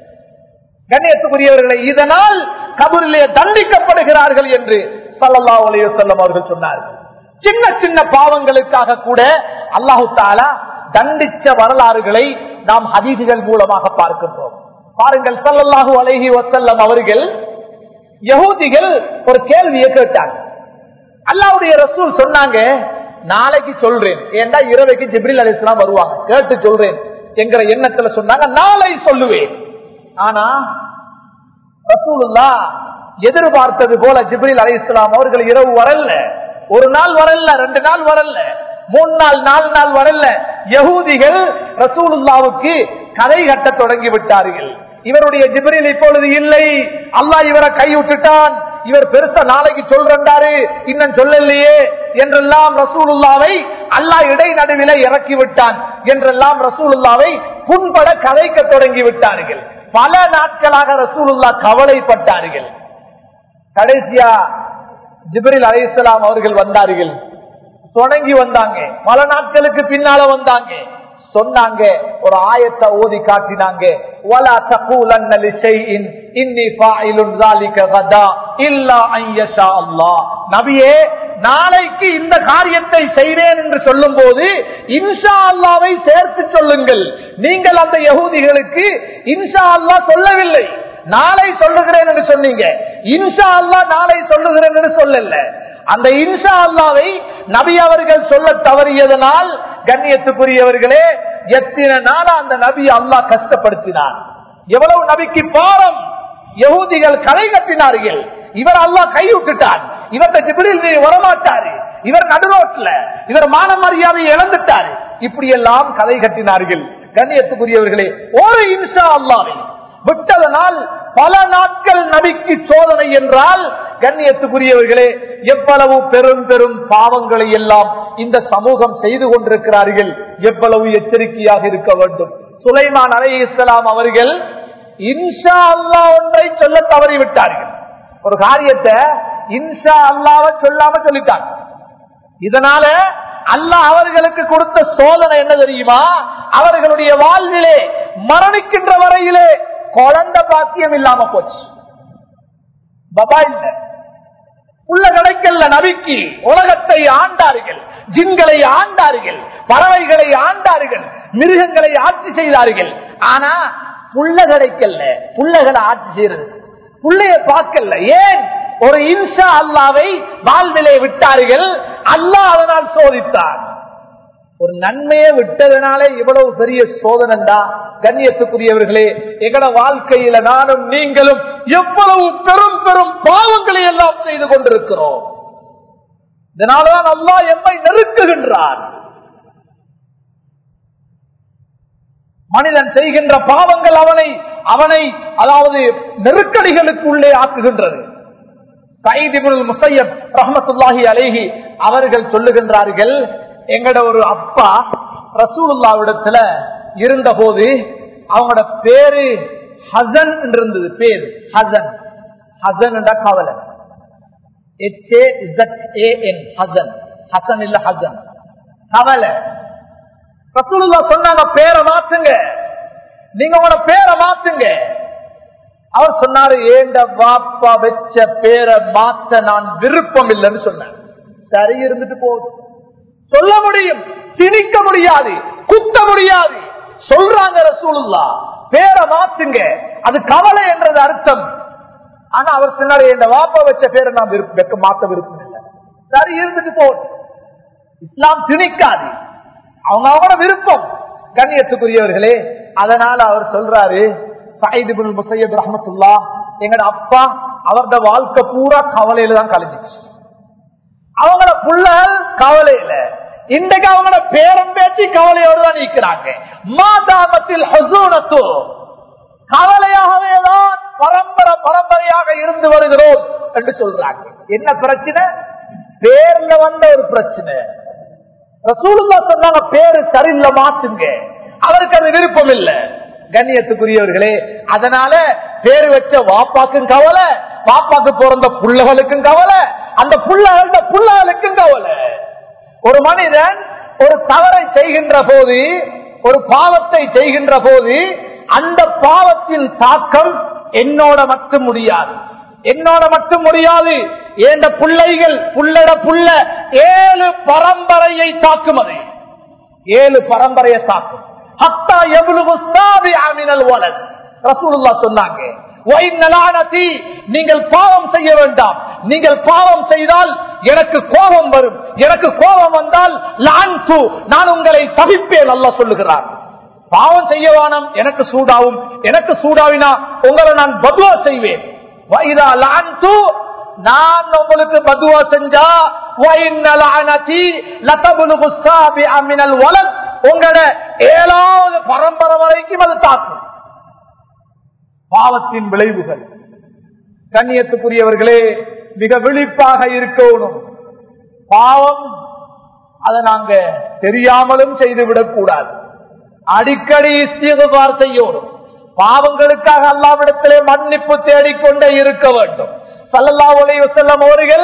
கண்ணியத்துக்குரியவர்களை இதனால் கபூரிலே தண்டிக்கப்படுகிறார்கள் என்று சல்லல்லா அலைய செல்லம் அவர்கள் சொன்னார்கள் சின்ன சின்ன பாவங்களுக்காக கூட அல்லாஹு தாலா தண்டிச்ச வரலாறுகளை நாம் ஹதீதுகள் மூலமாக பார்க்கின்றோம் பாருங்கள் சல்லல்லாஹு அலைஹி வசல்லம் அவர்கள் யகூதிகள் ஒரு கேள்வியை கேட்டாங்க அல்லாவுடைய ரசூல் சொன்னாங்க நாளைக்கு சொல்றேன் ஏண்டா இரவைக்கு ஜிப்ரில் அலிஸ்லாம் வருவாங்க கேட்டு சொல்றேன் என்கிற எண்ணத்துல சொன்னாங்க நாளை சொல்லுவேன் ஆனா ரசூலுல்லா எதிர்பார்த்தது போல ஜிப்ரில் அலி இஸ்லாம் அவர்கள் இரவு வரல ஒரு நாள் வரல ரெண்டு நாள் வரல மூணு நாள் நாலு நாள் வரல யகூதிகள் ரசூலுல்லாவுக்கு கதை கட்ட தொடங்கி விட்டார்கள் இவருடைய ஜிப்ரில் இப்பொழுது இல்லை அல்லாஹ் இவரை கைவிட்டுட்டான் இவர் பெருசா நாளைக்கு சொல்றாரு இன்னும் சொல்லலையே என்றெல்லாம் ரசூலுல்லாவை அல்லாஹ் இடைநடுவில இறக்கி விட்டான் என்றெல்லாம் ரசூலுல்லாவை புண்பட கதைக்க தொடங்கி விட்டார்கள் பல நாட்களாக ரசூலுல்லா கவலைப்பட்டார்கள் கடைசியா ஜிப்ரில் அலைசலாம் அவர்கள் வந்தார்கள் சொணங்கி வந்தாங்க பல நாட்களுக்கு பின்னால வந்தாங்க சொன்னாங்க ஒரு ஆயத்தை ஓதி காட்டினாங்க وَلَا تَقُولَنَّ لِشَيْءٍ إِنِّي فَاعِلٌ ذَلِكَ غَدًا إِلَّا أَن يَشَاءَ اللَّهُ நபியே நாளைக்கு இந்த காரியத்தை செய்வேன் என்று சொல்லும் போது இன்ஷா அல்லாவை சேர்த்து சொல்லுங்கள் நீங்கள் அந்த யகூதிகளுக்கு இன்ஷா அல்லா சொல்லவில்லை நாளை சொல்லுகிறேன் என்று சொன்னீங்க இன்ஷா அல்லா நாளை சொல்லுகிறேன் என்று சொல்லல அந்த இன்ஷா அல்லாவை நபி அவர்கள் சொல்ல தவறியதனால் கண்ணியத்துக்குரியவர்களே எத்தனை நாளா அந்த நபி அல்லாஹ் கஷ்டப்படுத்தினார் எவ்வளவு நபிக்கு பாரம் யகூதிகள் கலை கட்டினார்கள் இவர் அல்லாஹ் கைவிட்டுட்டார் இவர்கிட்ட ஜிபிரில் நீ வரமாட்டாரு இவர் நடுரோட்ல இவர் மான மரியாதை இழந்துட்டாரு இப்படி எல்லாம் கதை கட்டினார்கள் கண்ணியத்துக்குரியவர்களே ஒரு இன்ஷா அல்லாவை விட்டதனால் பல நாட்கள் நபிக்கு சோதனை என்றால் கண்ணியத்துக்குரியவர்களே எவ்வளவு பெரும் பெரும் பாவங்களை எல்லாம் இந்த சமூகம் செய்து கொண்டிருக்கிறார்கள் எவ்வளவு எச்சரிக்கையாக இருக்க வேண்டும் சுலைமான் அலை இஸ்லாம் அவர்கள் இன்ஷா அல்லா ஒன்றை சொல்ல தவறிவிட்டார்கள் ஒரு காரியத்தை இன்ஷா அல்லாவ சொல்லாம சொல்லிட்டாங்க இதனால அல்லாஹ் அவர்களுக்கு கொடுத்த சோதனை என்ன தெரியுமா அவர்களுடைய வாழ்விலே மரணிக்கின்ற வரையிலே குழந்தை பாக்கியம் இல்லாம போச்சு பபா இல்ல உள்ள கிடைக்கல நபிக்கு உலகத்தை ஆண்டார்கள் ஜின்களை ஆண்டார்கள் பறவைகளை ஆண்டார்கள் மிருகங்களை ஆட்சி செய்தார்கள் ஆனா புள்ள கிடைக்கல புள்ளகளை ஆட்சி செய்யறது புள்ளைய பார்க்கல ஏன் ஒரு இன்ஷா அல்லாவை வாழ்விலே விட்டார்கள் அல்லாஹ் அதனால் சோதித்தார் ஒரு நன்மையை விட்டதனாலே இவ்வளவு பெரிய சோதனண்டா கண்ணியத்துக்குரியவர்களே எங்கட வாழ்க்கையில நானும் நீங்களும் எவ்வளவு பெரும் பெரும் பாவங்களை எல்லாம் செய்து கொண்டிருக்கிறோம் இதனால்தான் அல்லாஹ் எம்மை நெருக்குகின்றார் மனிதன் செய்கின்ற பாவங்கள் அவனை அவனை அதாவது நெருக்கடிகளுக்கு உள்ளே ஆக்குகின்றது முசையப் ரஹமத்துல்லாஹி அலேஹி அவர்கள் சொல்லுகின்றார்கள் எங்கட ஒரு அப்பா ரசூலுல்லாவிடத்துல இருந்த போது அவங்களோட பேரு ஹசன் இருந்தது பேர் ஹசன் ஹசன் கவலை ஹசன் ஹசன் இல்ல ஹசன் கவலை ரசூலுல்லா சொன்னாங்க பேரை மாத்துங்க நீங்க உங்களோட பேரை மாத்துங்க அவர் சொன்னாரு ஏண்ட வாப்பா வச்ச பேரை மாத்த நான் விருப்பம் இல்லைன்னு சொன்னேன் சரி இருந்துட்டு போகுது சொல்ல முடியும் திணிக்க முடியாது குத்த முடியாது சொல்றாங்க ரசூலுல்லா பேரை மாத்துங்க அது கவலை என்றது அர்த்தம் ஆனா அவர் சொன்னாரு என் வாப்பா வச்ச பேரை நான் விருப்ப வைக்க மாத்த விருப்பம் இல்லை சரி இருந்துட்டு போகுது இஸ்லாம் திணிக்காது அவங்க அவங்களோட விருப்பம் கண்ணியத்துக்குரியவர்களே அதனால அவர் சொல்றாரு சாயிதுபுல் முசையப் ரஹமத்துல்லா எங்கட அப்பா அவரோட வாழ்க்கை பூரா கவலையில தான் கலைஞ்சிச்சு அவங்களோட புள்ளல் கவலையில இன்றைக்கு அவங்களோட பேரம் பேச்சு கவலையோடு தான் நிற்கிறாங்க மாதாமத்தில் ஹசூனத்து கவலையாகவே தான் பரம்பரை பரம்பரையாக இருந்து வருகிறோம் என்று சொல்றாங்க என்ன பிரச்சனை பேர்ல வந்த ஒரு பிரச்சனை ரசூலுல்லா சொன்னாங்க பேரு சரியில்லை மாத்துங்க அவருக்கு அது விருப்பம் இல்ல கண்ணியத்துக்குரியவர்களே அதனால பேரு வச்ச வாப்பாக்கும் கவலை பாப்பாக்கு பிறந்த புள்ளகளுக்கும் கவலை அந்த புள்ளகள புள்ளகளுக்கும் கவலை ஒரு மனிதன் ஒரு தவறை செய்கின்ற போது ஒரு பாவத்தை செய்கின்ற போது அந்த பாவத்தின் தாக்கம் என்னோட மட்டும் முடியாது என்னோட மட்டும் முடியாது ஏண்ட பிள்ளைகள் புள்ளட புள்ள ஏழு பரம்பரையை தாக்கும் அது ஏழு பரம்பரையை தாக்கும் ஹத்தா எவ்வளவு சாவி அமினல் வலன் ரசூலுல்லா சொன்னாங்க நீங்கள் பாவம் செய்ய வேண்டாம் நீங்கள் பாவம் செய்தால் எனக்கு கோபம் வரும் எனக்கு கோபம் வந்தால் நான் உங்களை சபிப்பேன் அல்ல சொல்லுகிறார் பாவம் செய்யவானம் எனக்கு சூடாவும் எனக்கு சூடாவினா உங்களை நான் பதுவா செய்வேன் நான் உங்களுக்கு பதுவா செஞ்சா உங்களோட ஏழாவது பரம்பரை வரைக்கும் அது தாக்கும் பாவத்தின் விளைவுகள் கண்ணியத்துக்குரியவர்களே மிக விழிப்பாக இருக்கணும் பாவம் அதை நாங்க தெரியாமலும் செய்துவிடக் கூடாது அடிக்கடி இஸ்திகார் செய்யணும் பாவங்களுக்காக அல்லாவிடத்திலே மன்னிப்பு தேடிக்கொண்டே இருக்க வேண்டும் சல்லல்லா உலக செல்லம் அவர்கள்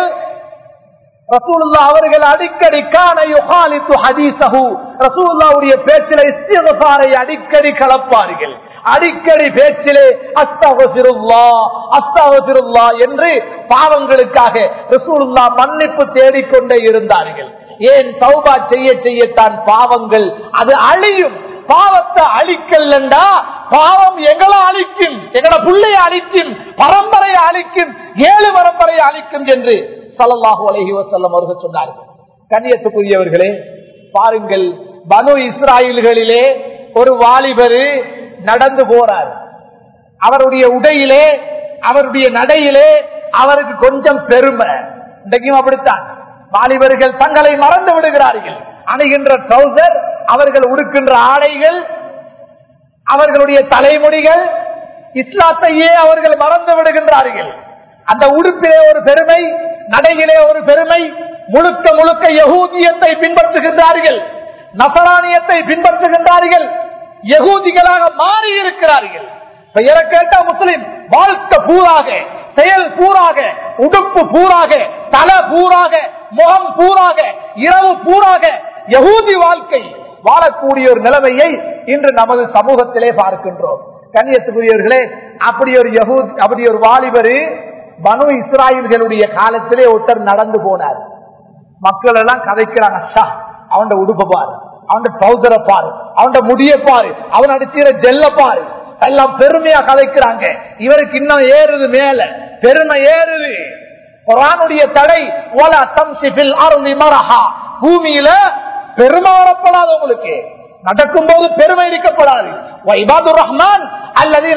ரசூலுல்லா அவர்கள் அடிக்கடி காண யுகாலித்து ஹதீசஹு ரசூலுல்லாவுடைய பேச்சில இஸ்திகாரை அடிக்கடி கலப்பார்கள் அடிக்கடி பேச்சிலே அஸ்தகசிருல்லா அஸ்தகசிருல்லா என்று பாவங்களுக்காக ரசூலுல்லா மன்னிப்பு தேடிக்கொண்டே இருந்தார்கள் ஏன் சௌபா செய்ய செய்யத்தான் பாவங்கள் அது அழியும் பாவத்தை அழிக்கலண்டா பாவம் எங்களை அழிக்கும் எங்களோட பிள்ளைய அழிக்கும் பரம்பரையை அழிக்கும் ஏழு பரம்பரையை அழிக்கும் என்று சல்லாஹு அலஹி வசல்லம் அவர்கள் சொன்னார்கள் கண்ணியத்துக்குரியவர்களே பாருங்கள் பனு இஸ்ராயல்களிலே ஒரு வாலிபரு நடந்து போறார் அவருடைய உடையிலே அவருடைய நடையிலே அவருக்கு கொஞ்சம் பெருமை இன்றைக்கும் அப்படித்தான் வாலிபர்கள் தங்களை மறந்து விடுகிறார்கள் அணுகின்ற ட்ரௌசர் அவர்கள் உடுக்கின்ற ஆடைகள் அவர்களுடைய தலைமுடிகள் இஸ்லாத்தையே அவர்கள் மறந்து விடுகின்றார்கள் அந்த உடுப்பிலே ஒரு பெருமை நடையிலே ஒரு பெருமை முழுக்க முழுக்க யகூதியத்தை பின்பற்றுகின்றார்கள் நசரானியத்தை பின்பற்றுகின்றார்கள் யகூதிகளாக மாறி இருக்கிறார்கள் பெயரை கேட்டா முஸ்லிம் வாழ்க்கை பூராக செயல் பூராக உடுப்பு பூராக தலை பூராக முகம் பூராக இரவு பூராக யகூதி வாழ்க்கை வாழக்கூடிய ஒரு நிலைமையை இன்று நமது சமூகத்திலே பார்க்கின்றோம் கண்ணியத்துக்குரியவர்களே அப்படி ஒரு யகூத் அப்படி ஒரு வாலிபரு பனு இஸ்ராயல்களுடைய காலத்திலே ஒருத்தர் நடந்து போனார் மக்கள் எல்லாம் கதைக்கிறாங்க ஷா அவன் உடுப்ப பாரு அவன் சௌதர பாரு அவன் முடிய பாரு அவன் அடிச்சுற ஜெல்ல பாரு எல்லாம் பெருமையா கதைக்கிறாங்க இவருக்கு இன்னும் ஏறுது மேல பெருமை ஏறுது குரானுடைய தடை ஓல தம்சிபில் அருளி மரஹா பூமியில பெருமை வரப்படாது உங்களுக்கு நடக்கும் போது பெருமை இருக்கப்படாது வைபாதுர் ரஹ்மான் அல்லது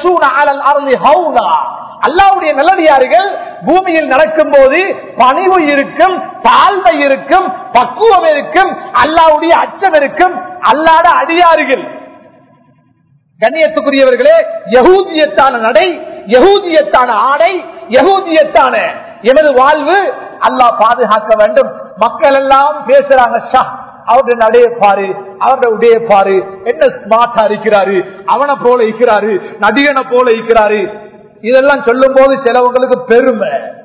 அல்லாவுடைய நல்லடியார்கள் பூமியில் நடக்கும் போது பணிவு இருக்கும் தாழ்மை இருக்கும் பக்குவம் இருக்கும் அல்லாவுடைய அச்சம் இருக்கும் அல்லாத அடியார்கள் கண்ணியத்துக்குரியவர்களே யகூதியத்தான நடை யகூதியத்தான ஆடை யகூதியத்தான எமது வாழ்வு அல்லாஹ் பாதுகாக்க வேண்டும் மக்கள் எல்லாம் பேசுறாங்க ஷா அவருடைய நடைய பாரு அவருடைய உடைய பாரு என்ன ஸ்மார்ட்டா இருக்கிறாரு அவனை போல இருக்கிறாரு நடிகனை போல இருக்கிறாரு இதெல்லாம் சொல்லும் போது சிலவங்களுக்கு பெருமை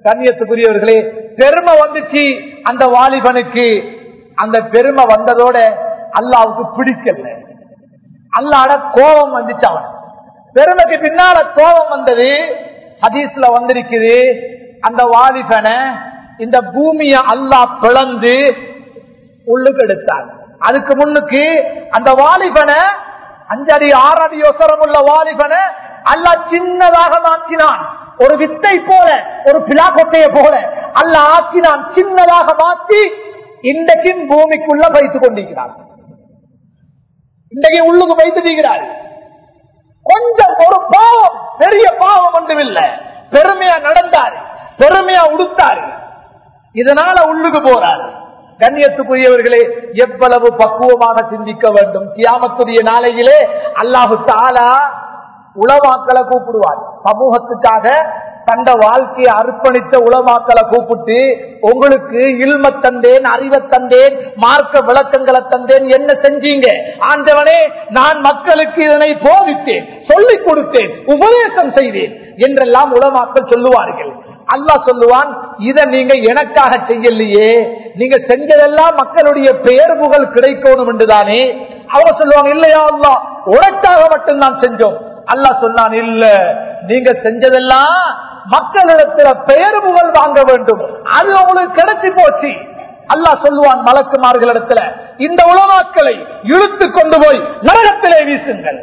கண்ணியத்துக்குரியவர்களே பெருமை வந்துச்சு அந்த வாலிபனுக்கு அந்த பெருமை வந்ததோட அல்லாவுக்கு பிடிக்கல அல்லாட கோபம் வந்துச்சு அவன் பெருமைக்கு பின்னால கோபம் வந்தது ஹதீஸ்ல வந்திருக்குது அந்த வாலிபனை இந்த பூமியை அல்லாஹ் பிளந்து உள்ளுக்கு எடுத்தார் அதுக்கு முன்னுக்கு அந்த வாலிபனை அஞ்சடி ஆறடி யோசரம் உள்ள வாலிபனை அல்லாஹ் சின்னதாக மாற்றினான் ஒரு வித்தை போல ஒரு பிளாக்கொட்டையை போல அல்ல ஆக்கினான் சின்னதாக மாற்றி இன்றைக்கும் பூமிக்குள்ள வைத்துக் கொண்டிருக்கிறார் இன்றைக்கு உள்ளுக்கு வைத்துக்கிறார் கொஞ்சம் ஒரு பாவம் பெரிய பாவம் ஒன்றும் இல்லை பெருமையா நடந்தாரு பெருமையா உடுத்தாரு இதனால உள்ளுக்கு போறாரு கண்ணியத்துக்குரியவர்களே எவ்வளவு பக்குவமாக சிந்திக்க வேண்டும் கியாமத்துடைய நாளையிலே அல்லாஹு தாலா உளவாக்களை கூப்பிடுவார் சமூகத்துக்காக தண்ட வாழ்க்கையை அர்ப்பணித்த உளமாக்களை கூப்பிட்டு உங்களுக்கு இல்ம தந்தேன் அறிவை தந்தேன் மார்க்க விளக்கங்களை தந்தேன் என்ன செஞ்சீங்க ஆண்டவனே நான் மக்களுக்கு இதனை போதித்தேன் சொல்லிக் கொடுத்தேன் உபதேசம் செய்தேன் என்றெல்லாம் உளமாக்கள் சொல்லுவார்கள் அல்லாஹ் சொல்லுவான் இதை நீங்க எனக்காக செய்யலையே நீங்க செஞ்சதெல்லாம் மக்களுடைய பெயர் புகழ் கிடைக்கணும் என்றுதானே அவங்க சொல்லுவாங்க இல்லையா அல்லா உனக்காக மட்டும் நான் செஞ்சோம் அல்லாஹ் சொன்னான் இல்ல நீங்க செஞ்சதெல்லாம் மக்களிடத்துல பெயர் புகழ் வாங்க வேண்டும் அது உங்களுக்கு கிடைச்சி போச்சு அல்லாஹ் சொல்லுவான் மலக்குமார்களிடத்துல இந்த உலமாக்களை இழுத்து கொண்டு போய் நரகத்திலே வீசுங்கள்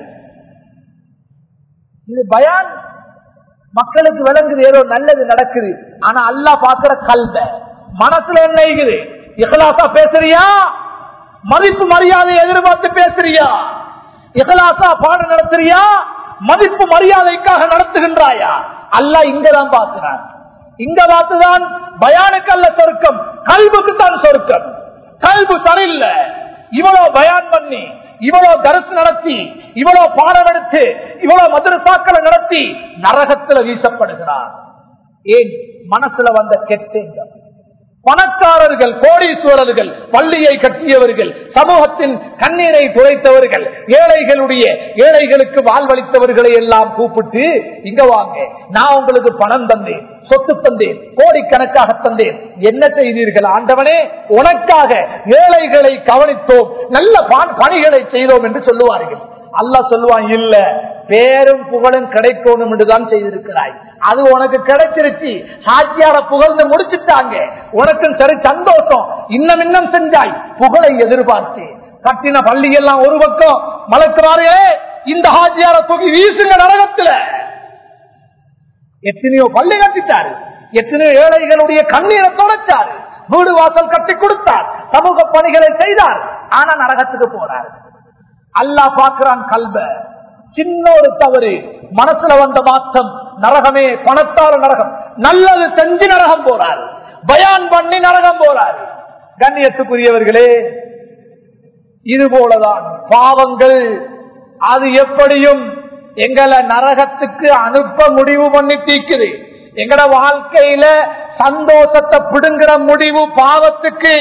இது பயான் மக்களுக்கு விளங்குது ஏதோ நல்லது நடக்குது ஆனா அல்லா பாக்குற கல்வ மனசுல என்ன இருக்குது இகலாசா பேசுறியா மதிப்பு மரியாதை எதிர்பார்த்து பேசுறியா இகலாசா பாடம் நடத்துறியா மதிப்பு மரியாதைக்காக நடத்துகின்றாயா அல்ல இங்கதான் பார்க்கிறான் இங்க பார்த்துதான் பயானுக்கு அல்ல சொர்க்கம் கல்புக்கு தான் சொர்க்கம் கல்பு சரியில்லை இவ்வளவு பயான் பண்ணி இவ்வளவு கருத்து நடத்தி இவ்வளவு பாடம் எடுத்து இவ்வளவு மதுரசாக்களை நடத்தி நரகத்துல வீசப்படுகிறார் ஏன் மனசுல வந்த கெட்டேங்க பணக்காரர்கள் கோடீஸ்வரர்கள் பள்ளியை கட்டியவர்கள் சமூகத்தின் கண்ணீரை துளைத்தவர்கள் ஏழைகளுடைய ஏழைகளுக்கு வாழ்வளித்தவர்களை எல்லாம் கூப்பிட்டு இங்க வாங்க நான் உங்களுக்கு பணம் தந்தேன் சொத்து தந்தேன் கோடிக்கணக்காக தந்தேன் என்ன செய்தீர்கள் ஆண்டவனே உனக்காக ஏழைகளை கவனித்தோம் நல்ல பணிகளை செய்தோம் என்று சொல்லுவார்கள் அல்லா சொல்லுவான் இல்ல பேரும் புகழும் கிடைக்கணும் என்றுதான் செய்திருக்கிறாய் அது உனக்கு கிடைச்சிருச்சு சாட்சியார புகழ்ந்து முடிச்சுட்டாங்க உனக்கும் சரி சந்தோஷம் இன்னும் இன்னும் செஞ்சாய் புகழை எதிர்பார்த்து கட்டின பள்ளி எல்லாம் ஒரு பக்கம் மலக்குறாரே இந்த ஹாஜியார தூக்கி வீசுங்க நரகத்துல எத்தனையோ பள்ளி கட்டிட்டாரு எத்தனையோ ஏழைகளுடைய கண்ணீரை தொடச்சாரு வீடு வாசல் கட்டி கொடுத்தார் சமூக பணிகளை செய்தார் ஆனா நரகத்துக்கு போறார் அல்லா பாக்குறான் கல்வ சின்ன ஒரு தவறு மனசுல வந்த மாற்றம் நரகமே பணத்தால நரகம் நல்லது செஞ்சு நரகம் போறாரு பயான் பண்ணி நரகம் போறாரு கண்ணியத்துக்குரியவர்களே இது போலதான் பாவங்கள் அது எப்படியும் எங்களை நரகத்துக்கு அனுப்ப முடிவு பண்ணி தீக்குது எங்கட வாழ்க்கையில சந்தோஷத்தை பிடுங்குற முடிவு பாவத்துக்கு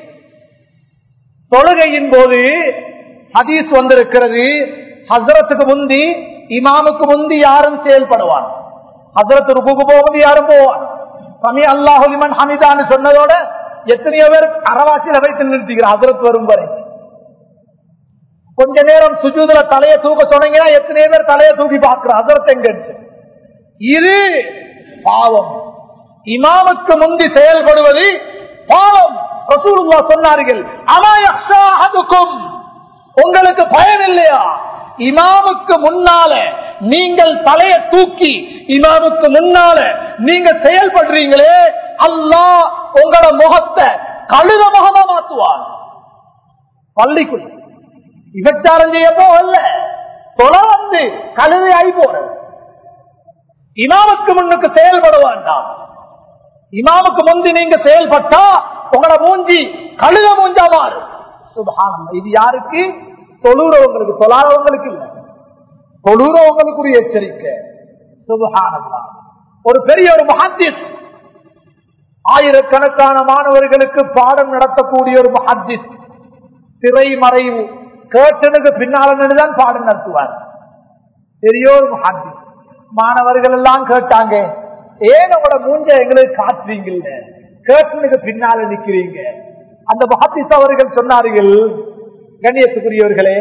தொழுகையின் போது ஹதீஸ் வந்திருக்கிறது ஹசரத்துக்கு முந்தி இமாமுக்கு முந்தி யாரும் செயல்படுவான் ஹசரத்து ருபுக்கு போகும்போது யாரும் போவான் சமி அல்லாஹுலிமன் ஹமிதான்னு சொன்னதோட எத்தனையோ பேர் அறவாசியில வைத்து நிறுத்திக்கிறார் ஹசரத் வரும் வரை கொஞ்ச நேரம் சுஜூதுல தலையை தூக்க சொன்னீங்கன்னா எத்தனையோ பேர் தலையை தூக்கி பார்க்கிற ஹசரத் எங்க இது பாவம் இமாமுக்கு முந்தி செயல்படுவது பாவம் ரசூலுல்லா சொன்னார்கள் அமாயக்கும் உங்களுக்கு பயம் இல்லையா இமாமுக்கு முன்னால நீங்கள் தலையை தூக்கி இமாமுக்கு முன்னால நீங்க செயல்படுறீங்களே அல்லாஹ் உங்களோட முகத்தை கழுத முகமா மாத்துவார் பள்ளிக்குள் விபச்சாரம் செய்ய போகல தொலை வந்து கழுதையாகி போறது இமாமுக்கு முன்னுக்கு செயல்பட வேண்டாம் இமாமுக்கு முந்தி நீங்க செயல்பட்டா உங்களோட மூஞ்சி கழுத மூஞ்சா மாறும் சுபகானம் இது யாருக்கு தொழுறவங்களுக்கு தொழாதவங்களுக்கு இல்ல தொழுறவங்களுக்குரிய எச்சரிக்கை சுபகானந்தா ஒரு பெரிய ஒரு மஹாத்திஸ் ஆயிரக்கணக்கான மாணவர்களுக்கு பாடம் நடத்தக்கூடிய ஒரு மஹாத்திஸ் திரைமறைவு கேட்டனுக்கு பின்னால தான் பாடம் நடத்துவார் பெரிய ஒரு மஹாத்திஸ் மாணவர்கள் எல்லாம் கேட்டாங்க ஏன் உங்களோட மூஞ்ச எங்களுக்கு காட்டுறீங்கல்ல கேட்டனுக்கு பின்னால நிக்கிறீங்க அந்த மஹத்திஸ் அவர்கள் சொன்னார்கள் கண்ணியத்துக்குரியவர்களே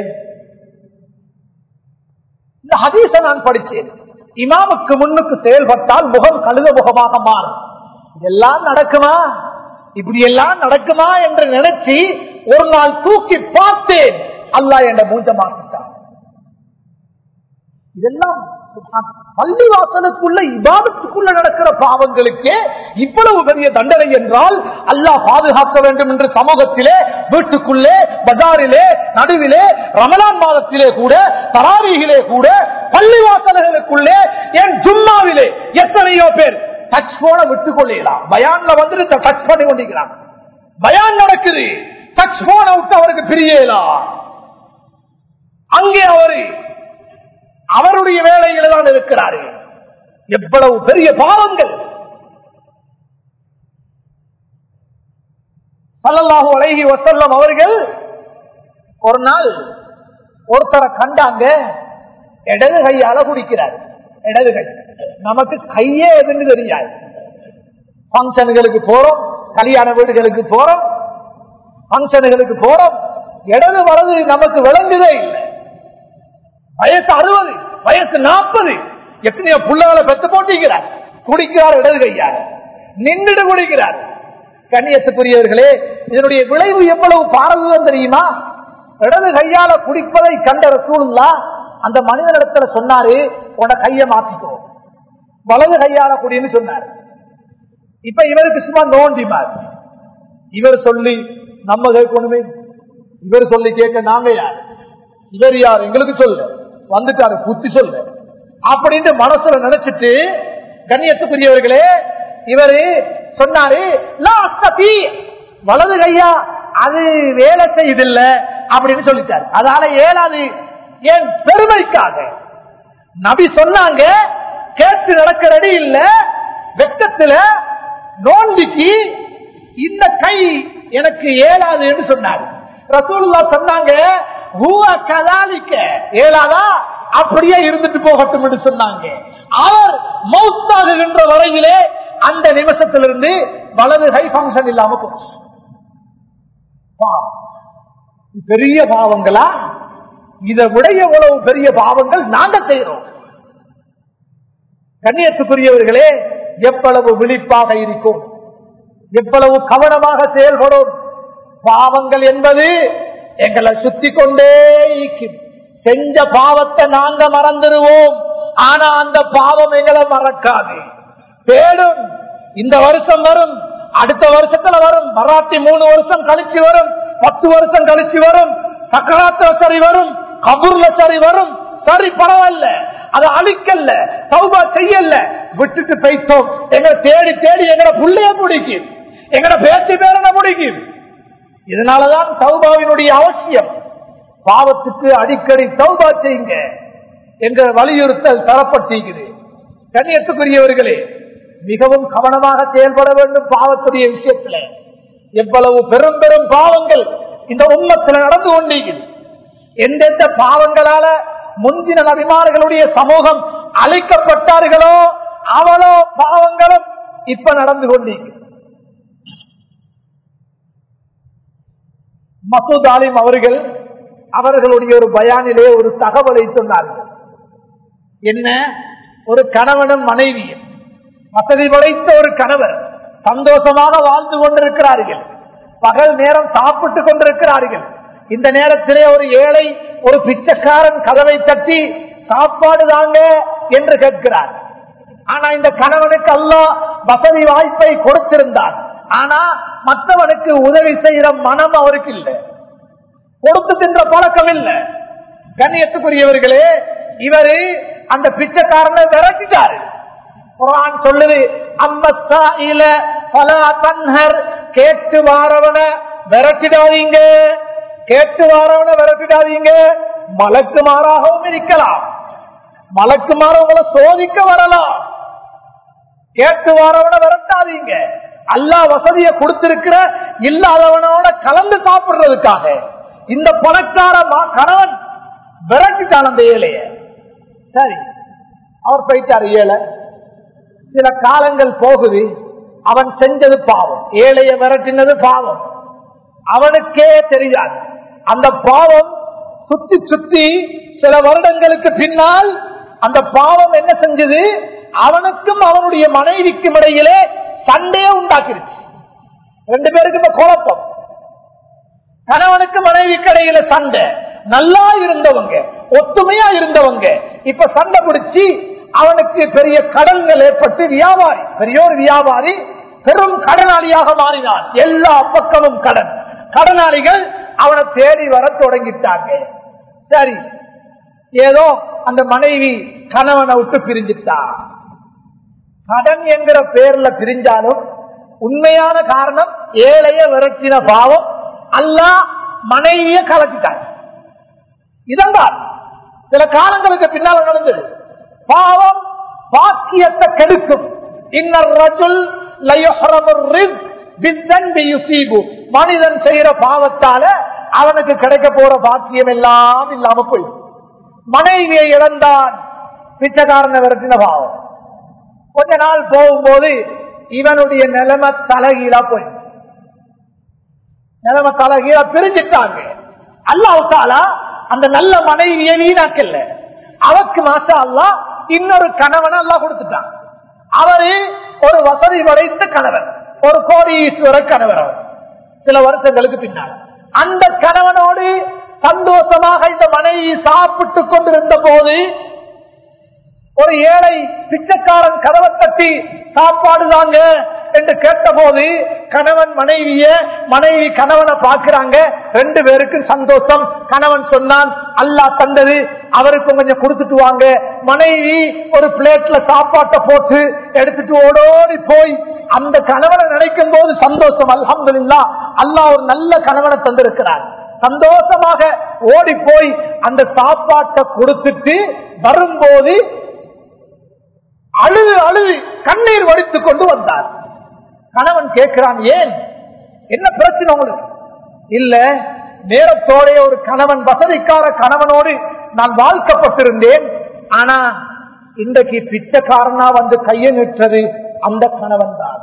இந்த ஹதீஸ நான் படிச்சேன் இமாமுக்கு முன்னுக்கு செயல்பட்டால் முகம் கழுத முகமாக மாறும் இதெல்லாம் நடக்குமா இப்படி எல்லாம் நடக்குமா என்று நினைச்சு ஒரு நாள் தூக்கி பார்த்தேன் அல்லாஹ் என்ற மூஞ்ச மாற்றிட்டான் இதெல்லாம் சுப்ஹான். பள்ளிவாசலுக்குள்ள இபாதத்துக்குள்ள நடக்கிற பாவங்களுக்கே இவ்வளவு பெரிய தண்டனை என்றால் அல்லாஹ் பாதுகாக்க வேண்டும் என்று சமூகத்திலே வீட்டுக்குள்ளே பஜாரிலே நடுவிலே ரமலான் மாதத்திலே கூட தராவிகளே கூட பள்ளிவாசல்களுக்குள்ளே என் ஜும்மாவிலே எத்தனையோ பேர் டச் போன விட்டுக் கொள்ளலாம் பயான்ல வந்து டச் பண்ணி கொண்டிருக்கிறான் பயான் நடக்குது டச் போன விட்டு அவருக்கு பிரியலாம் அங்கே அவரு அவருடைய வேலையில தான் இருக்கிறாரு எவ்வளவு பெரிய பாவங்கள் சல்லல்லாஹு அலைஹி வஸல்லம் அவர்கள் ஒரு நாள் ஒருத்தரை கண்டாங்க இடது கையால குடிக்கிறார் இடது கை நமக்கு கையே எதுன்னு தெரியாது பங்கனுகளுக்கு போறோம் கல்யாண வீடுகளுக்கு போறோம் பங்கனுகளுக்கு போறோம் இடது வலது நமக்கு விளங்குதே இல்லை வயசு அறுபது வயசு நாற்பது எத்தனையோ புள்ளால பெத்து போட்டிருக்கிறார் குடிக்கிறார் இடது கையார் நின்றுட்டு குடிக்கிறார் கண்ணியத்துக்குரியவர்களே இதனுடைய விளைவு எவ்வளவு பாரதம் தெரியுமா இடது கையால குடிப்பதை கண்ட ரசூலுல்லா அந்த மனிதனிடத்துல சொன்னாரு உன கைய மாத்திக்கோ வலது கையால குடின்னு சொன்னார் இப்ப இவருக்கு சும்மா நோண்டிமார் இவர் சொல்லி நம்ம கேட்கணுமே இவர் சொல்லி கேட்க நாங்க யார் இவர் யார் எங்களுக்கு சொல்ல வந்துட்டாரு புத்தி சொல்ல அப்படின்னு மனசுல நினைச்சிட்டு கண்ணியத்துக்குரியவர்களே இவரு சொன்னாரு "லா அஸ்தபி." வலது கையா அது வேலை செய்யுதில்ல அப்படின்னு சொல்லிட்டாரு அதால ஏழாது என் பெருமைக்காக நபி சொன்னாங்க கேட்டு நடக்கிறடி இல்ல வெக்கத்துல நோண்டிக்கு இந்த கை எனக்கு ஏழாது என்று சொன்னார் ரசூலுல்லா சொன்னாங்க "ஹுவ கதாலிக்க." ஏழாதா அப்படியே இருந்துட்டு போகட்டும் என்று சொன்னாங்க அவர் மௌத்தாகுகின்ற வரையிலே அந்த நிமிஷத்திலிருந்து வலது கை பங்கன் இல்லாம போச்சு பாவம். இது பெரிய பாவங்களா இதை விட எவ்வளவு பெரிய பாவங்கள் நாங்க செய்யறோம் கண்ணியத்துக்குரியவர்களே எவ்வளவு விழிப்பாக இருக்கும் எவ்வளவு கவனமாக செயல்படும் பாவங்கள் என்பது எங்களை சுத்தி கொண்டே இருக்கும் செஞ்ச பாவத்தை நாங்க மறந்துடுவோம் ஆனா அந்த பாவம் எங்களை மறக்காது தேடும் இந்த வருஷம் வரும் அடுத்த வருஷத்துல வரும் மராத்தி மூணு வருஷம் கழிச்சு வரும் பத்து வருஷம் கழிச்சு வரும் சக்கராத்துல சரி வரும் கபூர்ல சரி வரும் சரி பரவாயில்ல அதை அழிக்கல்ல சௌபா செய்யல விட்டுட்டு போய்த்தோம் எங்களை தேடி தேடி எங்கட புள்ளைய பிடிக்கும் எங்கட பேச்சு பேரனை பிடிக்கும் இதனாலதான் சௌபாவினுடைய அவசியம் பாவத்துக்கு அடிக்கடி சௌபா செய்யுங்க என்ற வலியுறுத்தல் தரப்பட்டிருக்குது கண்ணியத்துக்குரியவர்களே மிகவும் கவனமாக செயல்பட வேண்டும் பாவத்துடைய விஷயத்துல எவ்வளவு பெரும் பெரும் பாவங்கள் இந்த உம்மத்தில் நடந்து கொண்டிருக்கிறது எந்தெந்த பாவங்களால முந்தின நபிமார்களுடைய சமூகம் அழைக்கப்பட்டார்களோ அவளோ பாவங்களும் இப்ப நடந்து கொண்டிருக்கிறது மசூத் ஆலிம் அவர்கள் அவர்களுடைய ஒரு பயானிலே ஒரு தகவலை சொன்னார்கள் என்ன ஒரு கணவனும் மனைவியும் வசதி படைத்த ஒரு கணவர் சந்தோஷமாக வாழ்ந்து கொண்டிருக்கிறார்கள் பகல் நேரம் சாப்பிட்டுக் கொண்டிருக்கிறார்கள் இந்த நேரத்திலே ஒரு ஏழை ஒரு பிச்சைக்காரன் கதவை தட்டி சாப்பாடு தாங்க என்று கேட்கிறார் ஆனா இந்த கணவனுக்கு அல்லாஹ் வசதி வாய்ப்பை கொடுத்திருந்தார் ஆனா மற்றவனுக்கு உதவி செய்யற மனம் அவருக்கு இல்லை கொடுத்து தின்ற பழக்கம் இல்லை கண்ணியத்துக்குரியவர்களே இவரு அந்த பிச்சைக்காரனை விரட்டிட்டாரு குரான் சொல்லுது அம்மஸ்தாயில பல தன்ஹர் கேட்டு வாரவன விரட்டிடாதீங்க கேட்டு வாரவன விரட்டிடாதீங்க மலக்கு மாறாகவும் இருக்கலாம் மலக்கு மாற உங்களை சோதிக்க வரலாம் கேட்டு வாரவன விரட்டாதீங்க அல்லா வசதியை கொடுத்திருக்கிற இல்லாதவனோட கலந்து சாப்பிடுறதுக்காக இந்த பணக்கார மா- கணவன் விரட்டிட்டான் அந்த ஏழைய சரி அவர் போயிட்டாரு ஏழை சில காலங்கள் போகுது அவன் செஞ்சது பாவம் ஏழைய விரட்டினது பாவம் அவனுக்கே தெரியாது அந்த பாவம் சுத்தி சுத்தி சில வருடங்களுக்கு பின்னால் அந்த பாவம் என்ன செஞ்சது அவனுக்கும் அவனுடைய மனைவிக்கும் இடையிலே சண்டையே உண்டாக்கிருச்சு ரெண்டு பேருக்கு இந்த குழப்பம் கணவனுக்கு மனைவிக்கு இடையில சண்டை நல்லா இருந்தவங்க ஒத்துமையா இருந்தவங்க இப்ப சண்டை பிடிச்சி அவனுக்கு பெரிய கடன்கள் ஏற்பட்டு வியாபாரி பெரிய ஒரு வியாபாரி பெரும் கடனாளியாக மாறினான் எல்லா பக்கமும் கடன் கடனாளிகள் அவனை தேடி வர தொடங்கிட்டாங்க சரி ஏதோ அந்த மனைவி கணவனை விட்டு பிரிஞ்சிட்டா கடன் என்கிற பேர்ல பிரிஞ்சாலும் உண்மையான காரணம் ஏழைய விரட்டின பாவம் அல்லா மனைவிய கலக்கிட்டாங்க இதென்றால் சில காலங்களுக்கு பின்னால் நடந்தது பாவம் பாக்கியத்தை கெடுக்கும் இன்னர் ரஜுல் மனிதன் செய்யற பாவத்தால அவனுக்கு கிடைக்க போற பாக்கியம் எல்லாம் இல்லாம போயிடும் மனைவியை இழந்தான் பிச்சைக்காரனை விரட்டின பாவம் கொஞ்ச நாள் போகும்போது இவனுடைய நிலைமை தலைகீழா போயிடுச்சு நிலைமை தலைகீழா பிரிஞ்சிட்டாங்க அல்லாவுக்காலா அந்த நல்ல மனைவியை வீணாக்கல்ல அவக்கு மாசா அல்லா இன்னொரு கணவனை அல்லா கொடுத்துட்டான் அவரு ஒரு வசதி படைத்த கணவன் ஒரு கோடீஸ்வர கணவர் அவர் சில வருஷங்களுக்கு பின்னால் அந்த கணவனோடு சந்தோஷமாக இந்த மனைவி சாப்பிட்டு கொண்டிருந்த போது ஒரு ஏழை பிச்சைக்காரன் கதவை தட்டி சாப்பாடு தாங்க என்று கேட்டபோது கணவன் மனைவிய மனைவி கணவனை பார்க்கிறாங்க ரெண்டு பேருக்கும் சந்தோஷம் கணவன் சொன்னான் அல்லா தந்தது அவருக்கு கொஞ்சம் கொடுத்துட்டு வாங்க மனைவி ஒரு பிளேட்ல சாப்பாட்டை போட்டு எடுத்துட்டு ஓடோடி போய் அந்த கணவனை நினைக்கும் போது சந்தோஷம் அல்ஹம்துலில்லா அல்லாஹ் ஒரு நல்ல கணவனை தந்திருக்கிறார் சந்தோஷமாக ஓடி போய் அந்த சாப்பாட்டை கொடுத்துட்டு வரும்போது அழுது அழுது கண்ணீர் வடித்துக் கொண்டு வந்தார் கணவன் கேட்கிறான் ஏன் என்ன பிரச்சனை உங்களுக்கு இல்ல நேரத்தோட ஒரு கணவன் வசதிக்கார கணவனோடு நான் வாழ்க்கப்பட்டிருந்தேன் ஆனா இன்றைக்கு பிச்சைக்காரனா வந்து கையை நிற்றது அந்த கணவன் தான்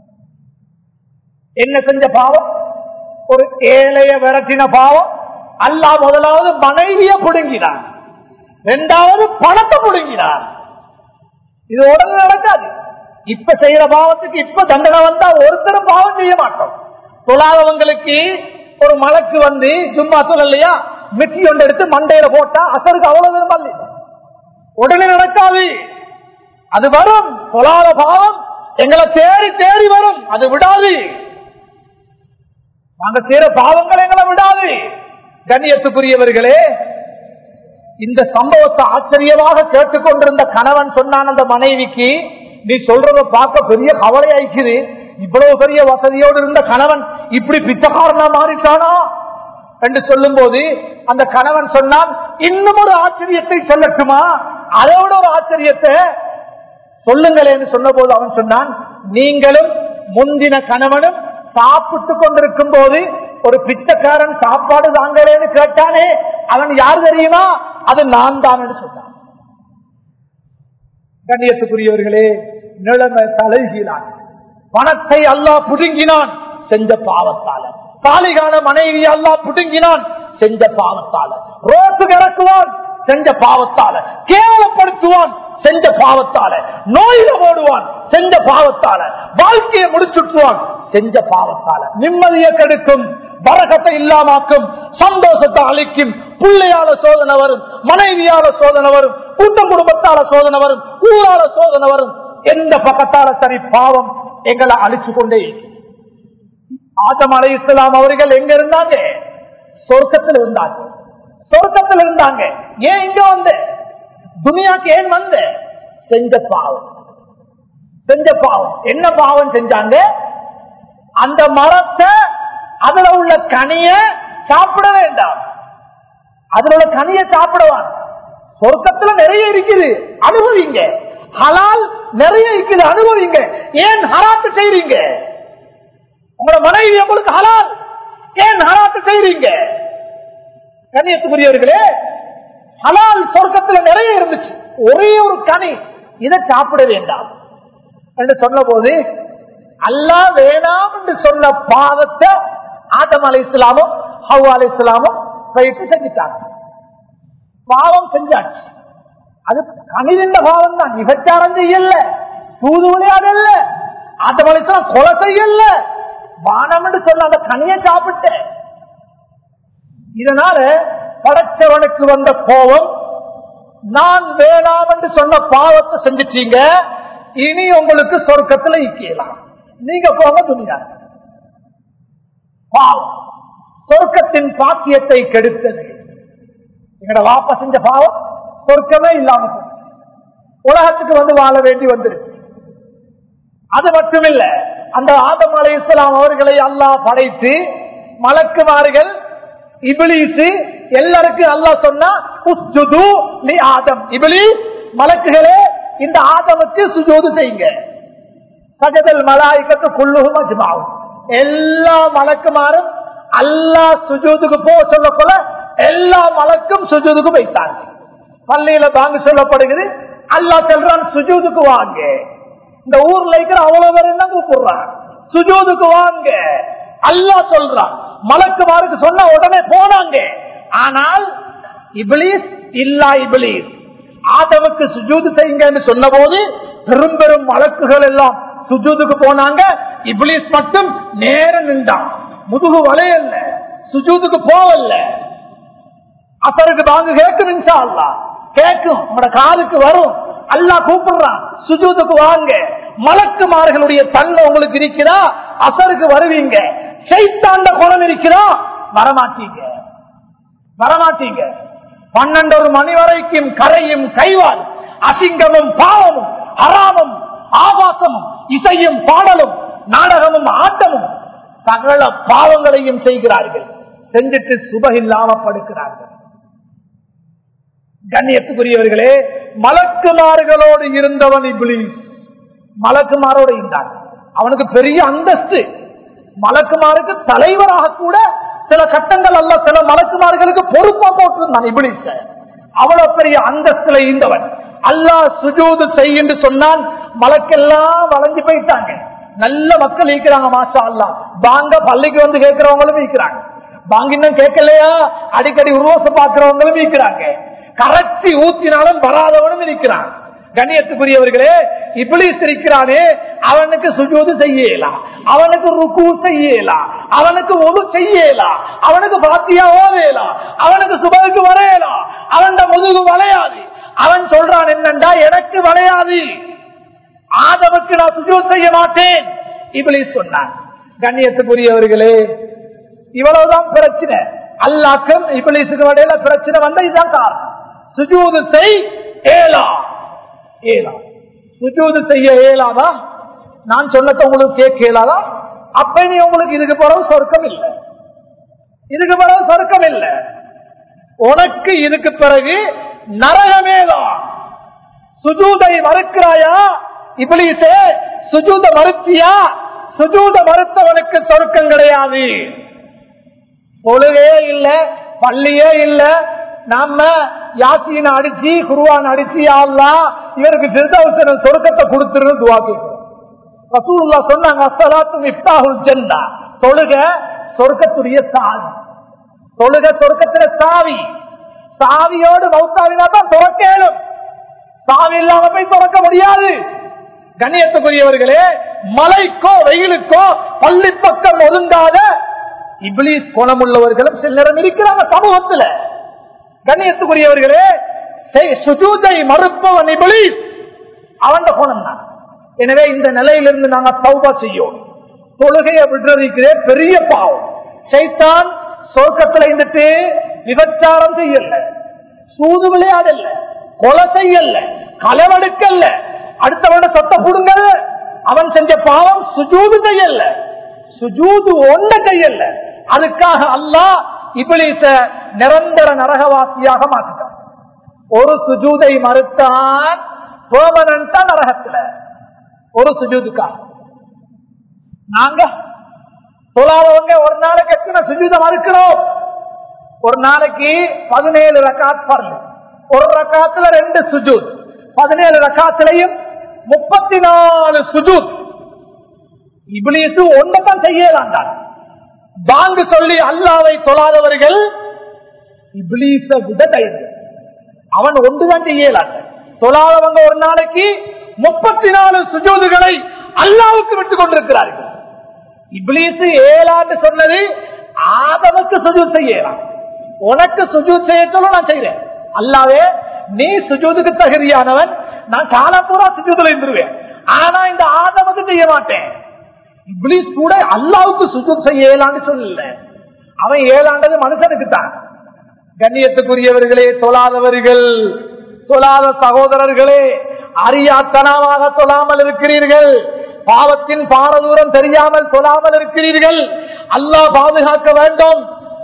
என்ன செஞ்ச பாவம் ஒரு ஏழைய விரட்டின பாவம் அல்லா முதலாவது மனைவிய புடுங்கினார் இரண்டாவது பணத்தை புடுங்கினார் இது உடனே நடக்காது இப்ப செய்யற பாவத்துக்கு இப்ப தண்டனை வந்தா ஒருத்தரும் பாவம் செய்ய மாட்டோம் தொழாதவங்களுக்கு ஒரு மலக்கு வந்து சும்மா சொல்லலையா மிட்டி ஒன்று எடுத்து மண்டையில போட்டா அசருக்கு அவ்வளவு விரும்பல உடனே நடக்காது அது வரும் தொழாத பாவம் எங்களை தேடி தேடி வரும் அது விடாது நாங்க செய்யற பாவங்கள் எங்களை விடாது கண்ணியத்துக்குரியவர்களே இந்த சம்பவத்தை ஆச்சரியமாக கேட்டுக்கொண்டிருந்த கணவன் சொன்னான் அந்த மனைவிக்கு நீ சொல்றத பார்க்க பெரிய கவலை ஆயிக்குது இவ்வளவு பெரிய வசதியோடு இருந்த கணவன் இப்படி பிச்சைக்காரனா மாறிட்டானா என்று சொல்லும் போது அந்த கணவன் சொன்னான் இன்னும் ஒரு ஆச்சரியத்தை சொல்லட்டுமா அதோட ஒரு ஆச்சரியத்தை சொல்லுங்களேன்னு சொன்ன போது அவன் சொன்னான் நீங்களும் முந்தின கணவனும் சாப்பிட்டு கொண்டிருக்கும் போது ஒரு பிச்சைக்காரன் சாப்பாடு தாங்களேன்னு கேட்டானே அவன் யார் தெரியுமா அது நான் தான் சொன்னான் கண்ணியத்துக்குரியவர்களே நிலைமை தலைகீழான் பணத்தை அல்லா புடுங்கினான் செஞ்ச பாவத்தால சாலிகான மனைவி அல்லா புடுங்கினான் செஞ்ச பாவத்தால ரோட்டு இறக்குவான் செஞ்ச பாவத்தால கேவலப்படுத்துவான் செஞ்ச பாவத்தால நோயில ஓடுவான் செஞ்ச பாவத்தால வாழ்க்கையை முடிச்சுட்டுவான் செஞ்ச பாவத்தால நிம்மதியை கெடுக்கும் வரகத்தை இல்லாமாக்கும் சந்தோஷத்தை அளிக்கும் பிள்ளையால சோதனை வரும் மனைவியால சோதனை வரும் கூட்டம் குடும்பத்தால சோதனை வரும் ஊரால சோதனை வரும் எந்த பக்கத்தால சரி பாவம் எங்களை அழிச்சு கொண்டே ஆதம் அலை இஸ்லாம் அவர்கள் எங்க இருந்தாங்க சொர்க்கத்தில் இருந்தாங்க சொர்க்கத்தில் இருந்தாங்க ஏன் இங்க வந்து துனியாக்கு ஏன் வந்த செஞ்ச பாவம் செஞ்ச பாவம் என்ன பாவம் செஞ்சாங்க அந்த மரத்தை அதுல உள்ள கனிய சாப்பிட வேண்டாம் அதுல உள்ள கனிய சாப்பிடுவான் சொர்க்கத்துல நிறைய இருக்குது அனுபவிங்க ஹலால் நிறைய இருக்குது அனுபவிங்க ஏன் ஹராத்து செய்றீங்க உங்களோட மனைவி உங்களுக்கு ஹலால் ஏன் ஹராத்து செய்றீங்க கண்ணியத்துக்குரியவர்களே ஹலால் சொர்க்கத்துல நிறைய இருந்துச்சு ஒரே ஒரு கனி இதை சாப்பிட வேண்டாம் என்று சொன்ன போது அல்லாஹ் வேணாம் என்று சொன்ன பாவத்தை ஆதம் அலை இஸ்லாமும் ஹவு அலை இஸ்லாமும் போயிட்டு செஞ்சுட்டாங்க பாவம் செஞ்சாச்சு அது கணித பாவம் தான் விபச்சாரம் செய்யல சூது விளையாடல ஆதம் அலை இஸ்லாம் கொலை செய்யல வானம் என்று சொன்ன அந்த கனியை சாப்பிட்டேன் இதனால படைச்சவனுக்கு வந்த கோபம் நான் வேணாம் என்று சொன்ன பாவத்தை செஞ்சிட்டீங்க இனி உங்களுக்கு சொர்க்கத்துல இக்கலாம் நீங்க போங்க துணியா பாவம் சொர்க்கத்தின் பாக்கியத்தை கெடுத்தது எங்கட வாப்பா செஞ்ச பாவம் சொர்க்கமே இல்லாம போச்சு. உலகத்துக்கு வந்து வாழ வேண்டி வந்துருச்சு அது மட்டுமில்ல அந்த ஆதம் அலை இஸ்லாம் அவர்களை அல்லாஹ் படைத்து மலக்குமார்கள் இபிலிசு எல்லாருக்கும் அல்லாஹ் சொன்னா உஸ்ஜுது லி ஆதம் இபிலி மலக்குகளே இந்த ஆதமுக்கு சுஜூது செய்யுங்க சஜதல் மலாய்க்கத்து குள்ளுகும் அஜ்மாவும் எல்லா மலக்குமாரும் அல்லாஹ் சுஜூதுக்கு போக சொல்ல போல எல்லா மலக்கும் சுஜூதுக்கு வைத்தாங்க பள்ளியில வாங்க சொல்லப்படுகிறது அல்லாஹ் சொல்றான் சுஜூதுக்கு வாங்க இந்த ஊர்ல இருக்கிற அவ்வளவு பேர் என்ன கூப்பிடுறான் சுஜூதுக்கு வாங்க அல்லாஹ் சொல்றான் மலக்குமாருக்கு சொன்ன உடனே போனாங்க ஆனால் இபிலிஸ் இல்லா இபிலிஸ் ஆதவுக்கு சுஜூது செய்யுங்கன்னு சொன்ன போது பெரும் பெரும் வழக்குகள் எல்லாம் சுஜூதுக்கு போனாங்க இபிலிஸ் மட்டும் நேர நின்றான் முதுகு வளையல்ல சுஜூதுக்கு போவல்ல அசருக்கு பாங்கு கேட்கும் இன்ஷா அல்லா கேட்கும் உங்களோட காலுக்கு வரும் அல்லாஹ் கூப்பிடுறான் சுஜூதுக்கு வாங்க மலக்குமார்களுடைய தன்மை உங்களுக்கு இருக்கிறா அசருக்கு வருவீங்க சைத்தாண்ட குணம் இருக்கிறா வரமாட்டீங்க வரமாட்டீங்க பன்னெண்டொரு மணி வரைக்கும் கரையும் கைவால் அசிங்கமும் பாவமும் அறாமும் ஆபாசமும் இசையும் பாடலும் நாடகமும் ஆட்டமும் சகல பாவங்களையும் செய்கிறார்கள் செஞ்சுட்டு சுப இல்லாம படுக்கிறார்கள் கண்ணியத்துக்குரியவர்களே மலக்குமார்களோடு இருந்தவன் இப்ளீஸ் மலக்குமாரோடு இருந்தான் அவனுக்கு பெரிய அந்தஸ்து மலக்குமாருக்கு தலைவராக கூட சில கட்டங்கள் அல்ல சில மலக்குமார்களுக்கு பொறுப்பா போட்டிருந்தான் இபிலிச அவ்வளவு பெரிய அந்தஸ்துல இருந்தவன் அல்லாஹ் சுஜூது செய் என்று சொன்னான் மலக்கெல்லாம் வளைஞ்சு போயிட்டாங்க நல்ல மக்கள் இருக்கிறாங்க மாஷா அல்லா பாங்க பள்ளிக்கு வந்து கேட்கிறவங்களும் இருக்கிறாங்க பாங்க இன்னும் கேட்கலையா அடிக்கடி உருவச பாக்குறவங்களும் இருக்கிறாங்க கரைச்சி ஊத்தினாலும் வராதவனும் இருக்கிறான் கண்ணியத்துக்குரியவர்களே இபிலிஸ் இருக்கிறானே அவனுக்கு சுஜூது செய்யலாம் அவனுக்கு ருக்கு செய்யலாம் அவனுக்கு ஒரு செய்யலாம் அவனுக்கு பாத்தியா ஓதையலாம் அவனுக்கு சுபருக்கு வரையலாம் அவன் முதுகு வளையாது அவன் சொல்றான் என்னண்டா எனக்கு வளையாது ஆதவுக்கு நான் சுஜூத் செய்ய மாட்டேன் இபிலிஸ் சொன்னான் கண்ணியத்துக்குரியவர்களே இவ்வளவுதான் பிரச்சனை அல்லாக்கும் இபிலிஸுக்கு இடையில பிரச்சனை வந்தா இதுதான் காரணம் சுஜூது செய் ஏலா ஏலா சுஜூது செய்ய இயலாதா நான் சொன்னத உங்களுக்கு கேட்க இயலாதா அப்ப நீ உங்களுக்கு இதுக்கு பிறகு சொர்க்கம் இல்லை இதுக்கு பிறகு சொர்க்கம் இல்லை உனக்கு இதுக்கு பிறகு நரகமேதான் சுஜூதை மறுக்கிறாயா இபிலிசே சுஜூத மறுத்தியா சுஜூத மறுத்தவனுக்கு சொர்க்கம் கிடையாது தொழுகையே இல்ல பள்ளியே இல்ல நாம யாசின அடிச்சு குருவான் அடிச்சு யாழ்லா இவருக்கு திருதவசன சொருக்கத்தை கொடுத்துருந்து துவா கேட்கிறோம் ரசூலுல்லா சொன்னாங்க அஸ்ஸலாத்து இஃப்தாஹுல் ஜன்னா தொழுக சொர்க்கத்துடைய சாவி தொழுக சொர்க்கத்துல சாவி சாவியோடு மௌத்தாவினா தான் துறக்கேளும் சாவி இல்லாம போய் துறக்க முடியாது கண்ணியத்துக்குரியவர்களே மலைக்கோ வெயிலுக்கோ பள்ளி பக்கம் ஒதுங்காத இப்ளீஸ் குணமுள்ளவர்களும் சில நேரம் இருக்கிறாங்க சமூகத்துல கண்ணியத்துக்குரியவர்களே செய்- சுஜூதை மறுப்பவன் இப்ளீஸ் அவன் குணம் தான் எனவே இந்த நிலையிலிருந்து நாங்க தௌபா செய்யும் தொழுகையை விடுறதுக்கிறே பெரிய பாவம் சைத்தான் சொர்க்கத்துல இருந்துட்டு விபச்சாரம் செய்யல சூது விளையாடல கொலை செய்யல களவெடுக்கல்ல அடுத்தவன சொத்த புடுங்கல்ல அவன் செஞ்ச பாவம் சுஜூது செய்யல சுஜூது ஒண்ணு செய்யல அதுக்காக அல்லாஹ் இபிலிச நிரந்தர நரகவாசியாக மாற்றிட்டான் ஒரு சுஜூதை மறுத்தான் பெர்மனண்டா நரகத்துல ஒரு சுஜூதுக்காக நாங்க தொழாதவங்க ஒரு நாளைக்கு எத்தனை சுஜூத மறுக்கிறோம் ஒரு நாளைக்கு பதினேழு ரக்காத் பரல ஒரு ரக்காத்துல ரெண்டு சுஜூத் பதினேழு ரக்காத்திலையும் முப்பத்தி நாலு சுஜூத் இபிலிசு ஒன்னதான் செய்யலாம் பாங்கு சொல்லி அல்லாவை தொழாதவர்கள் இபிலீச விட தைரியம் அவன் ஒன்றுதான் செய்யலாம் தொழாதவங்க ஒரு நாளைக்கு முப்பத்தி நாலு சுஜூதுகளை அல்லாவுக்கு விட்டுக் கொண்டிருக்கிறார்கள் இபிலீசு ஏழாண்டு சொன்னது ஆதமுக்கு சுஜூத் செய்யலாம் உனக்கு சுஜூத் செய்ய சொல்ல நான் செய்யறேன் அல்லாவே நீ சுஜூதுக்கு தகுதியானவன் நான் காலம் பூரா சுஜூதுல இருந்துருவேன் ஆனா இந்த ஆதமுக்கு செய்ய மாட்டேன் இப்ளீஸ் கூட அல்லாவுக்கு சுஜூத் செய்ய ஏழாண்டு சொல்லல அவன் ஏழாண்டது மனுஷனுக்கு தான் கண்ணியத்துக்குரியவர்களே தொழாதவர்கள் தொழாத சகோதரர்களே அறியாத்தனமாக தொழாமல் இருக்கிறீர்கள் பாவத்தின் பாரதூரம் தெரியாமல் தொழாமல் இருக்கிறீர்கள் அல்லாஹ் பாதுகாக்க வேண்டும்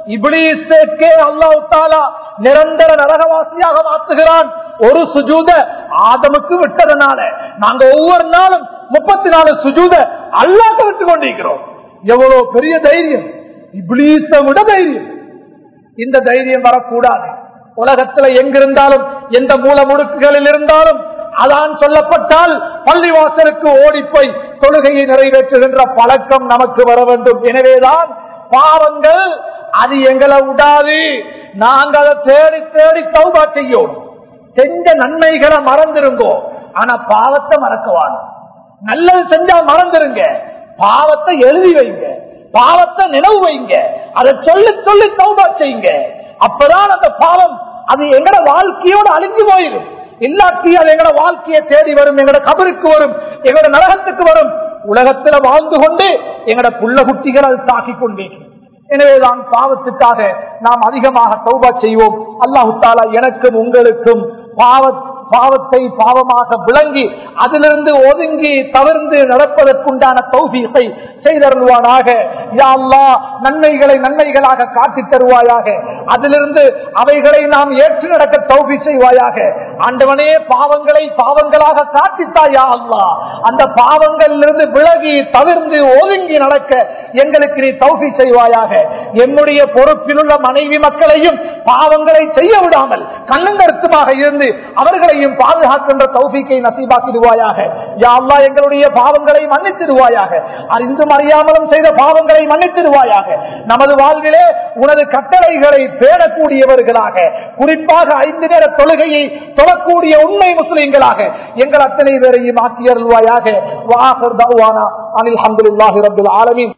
இபிலிசே அல்லாஹ் தாலா நிரந்தர நரகவாசியாக மாற்றுகிறான் ஒரு சுஜூத ஆதமுக்கு விட்டதனால நாங்க ஒவ்வொரு நாளும் முப்பத்தி நாலு சுஜூத அல்லாத விட்டு கொண்டிருக்கிறோம் எவ்வளவு பெரிய தைரியம் இபிலீச விட தைரியம் இந்த தைரியம் வரக்கூடாது உலகத்துல எங்கிருந்தாலும் எந்த மூல முடுக்குகளில் இருந்தாலும் அதான் சொல்லப்பட்டால் பள்ளிவாசலுக்கு ஓடிப்போய் தொழுகையை நிறைவேற்றுகின்ற பழக்கம் நமக்கு வர வேண்டும் எனவேதான் பாவங்கள் அது எங்களை விடாது நாங்க அதை தேடி தேடி தௌபா செய்யும் செஞ்ச நன்மைகளை மறந்துருங்கோ ஆனா பாவத்தை மறக்குவாங்க நல்லது செஞ்சா மறந்துருங்க பாவத்தை எழுதி வைங்க பாவத்தை நினைவு வைங்க அதை சொல்லி சொல்லி தௌபா செய்யுங்க அப்பதான் அந்த பாவம் அது எங்கட வாழ்க்கையோட அழிஞ்சு போயிடும் இல்லாட்டி அது எங்கட வாழ்க்கையை தேடி வரும் எங்கட கபருக்கு வரும் எங்கட நரகத்துக்கு வரும் உலகத்துல வாழ்ந்து கொண்டு எங்கட புள்ள குட்டிகள் அது தாக்கி கொண்டேன் எனவேதான் பாவத்துக்காக நாம் அதிகமாக தௌபா செய்வோம் அல்லாஹு தாலா எனக்கும் உங்களுக்கும் பாவ பாவத்தை பாவமாக விளங்கி அதிலிருந்து ஒதுங்கி தவிர்ந்து நடப்பதற்குண்டான தௌபீசை செய்தருள்வானாக யா அல்லாஹ் நன்மைகளை நன்மைகளாக காட்டித் தருவாயாக அதிலிருந்து அவைகளை நாம் ஏற்று நடக்க தௌபி செய்வாயாக ஆண்டவனே பாவங்களை பாவங்களாக காட்டித்தாயா அல்லா அந்த பாவங்களிலிருந்து விலகி தவிர்ந்து ஒதுங்கி நடக்க எங்களுக்கு நீ தௌபி செய்வாயாக என்னுடைய பொறுப்பில் உள்ள மனைவி மக்களையும் பாவங்களை செய்ய விடாமல் கண்ணங்கருத்துமாக இருந்து அவர்களையும் பாதுகாக்கின்ற தௌபிக்கை நசீபாக்கிடுவாயாக யா அல்லா எங்களுடைய பாவங்களை மன்னித்திடுவாயாக அறிந்தும் அறியாமலும் செய்த பாவங்களை மன்னித்திடுவாயாக நமது வாழ்விலே உனது கட்டளைகளை பேணக்கூடியவர்களாக குறிப்பாக ஐந்து நேர தொழுகையை தொழக்கூடிய உண்மை முஸ்லிம்களாக எங்கள் அத்தனை பேரையும் ஆக்கியருள்வாயாக வாஹர் தவானா அனில் அஹமதுல்லாஹி ரபுல் ஆலமீன்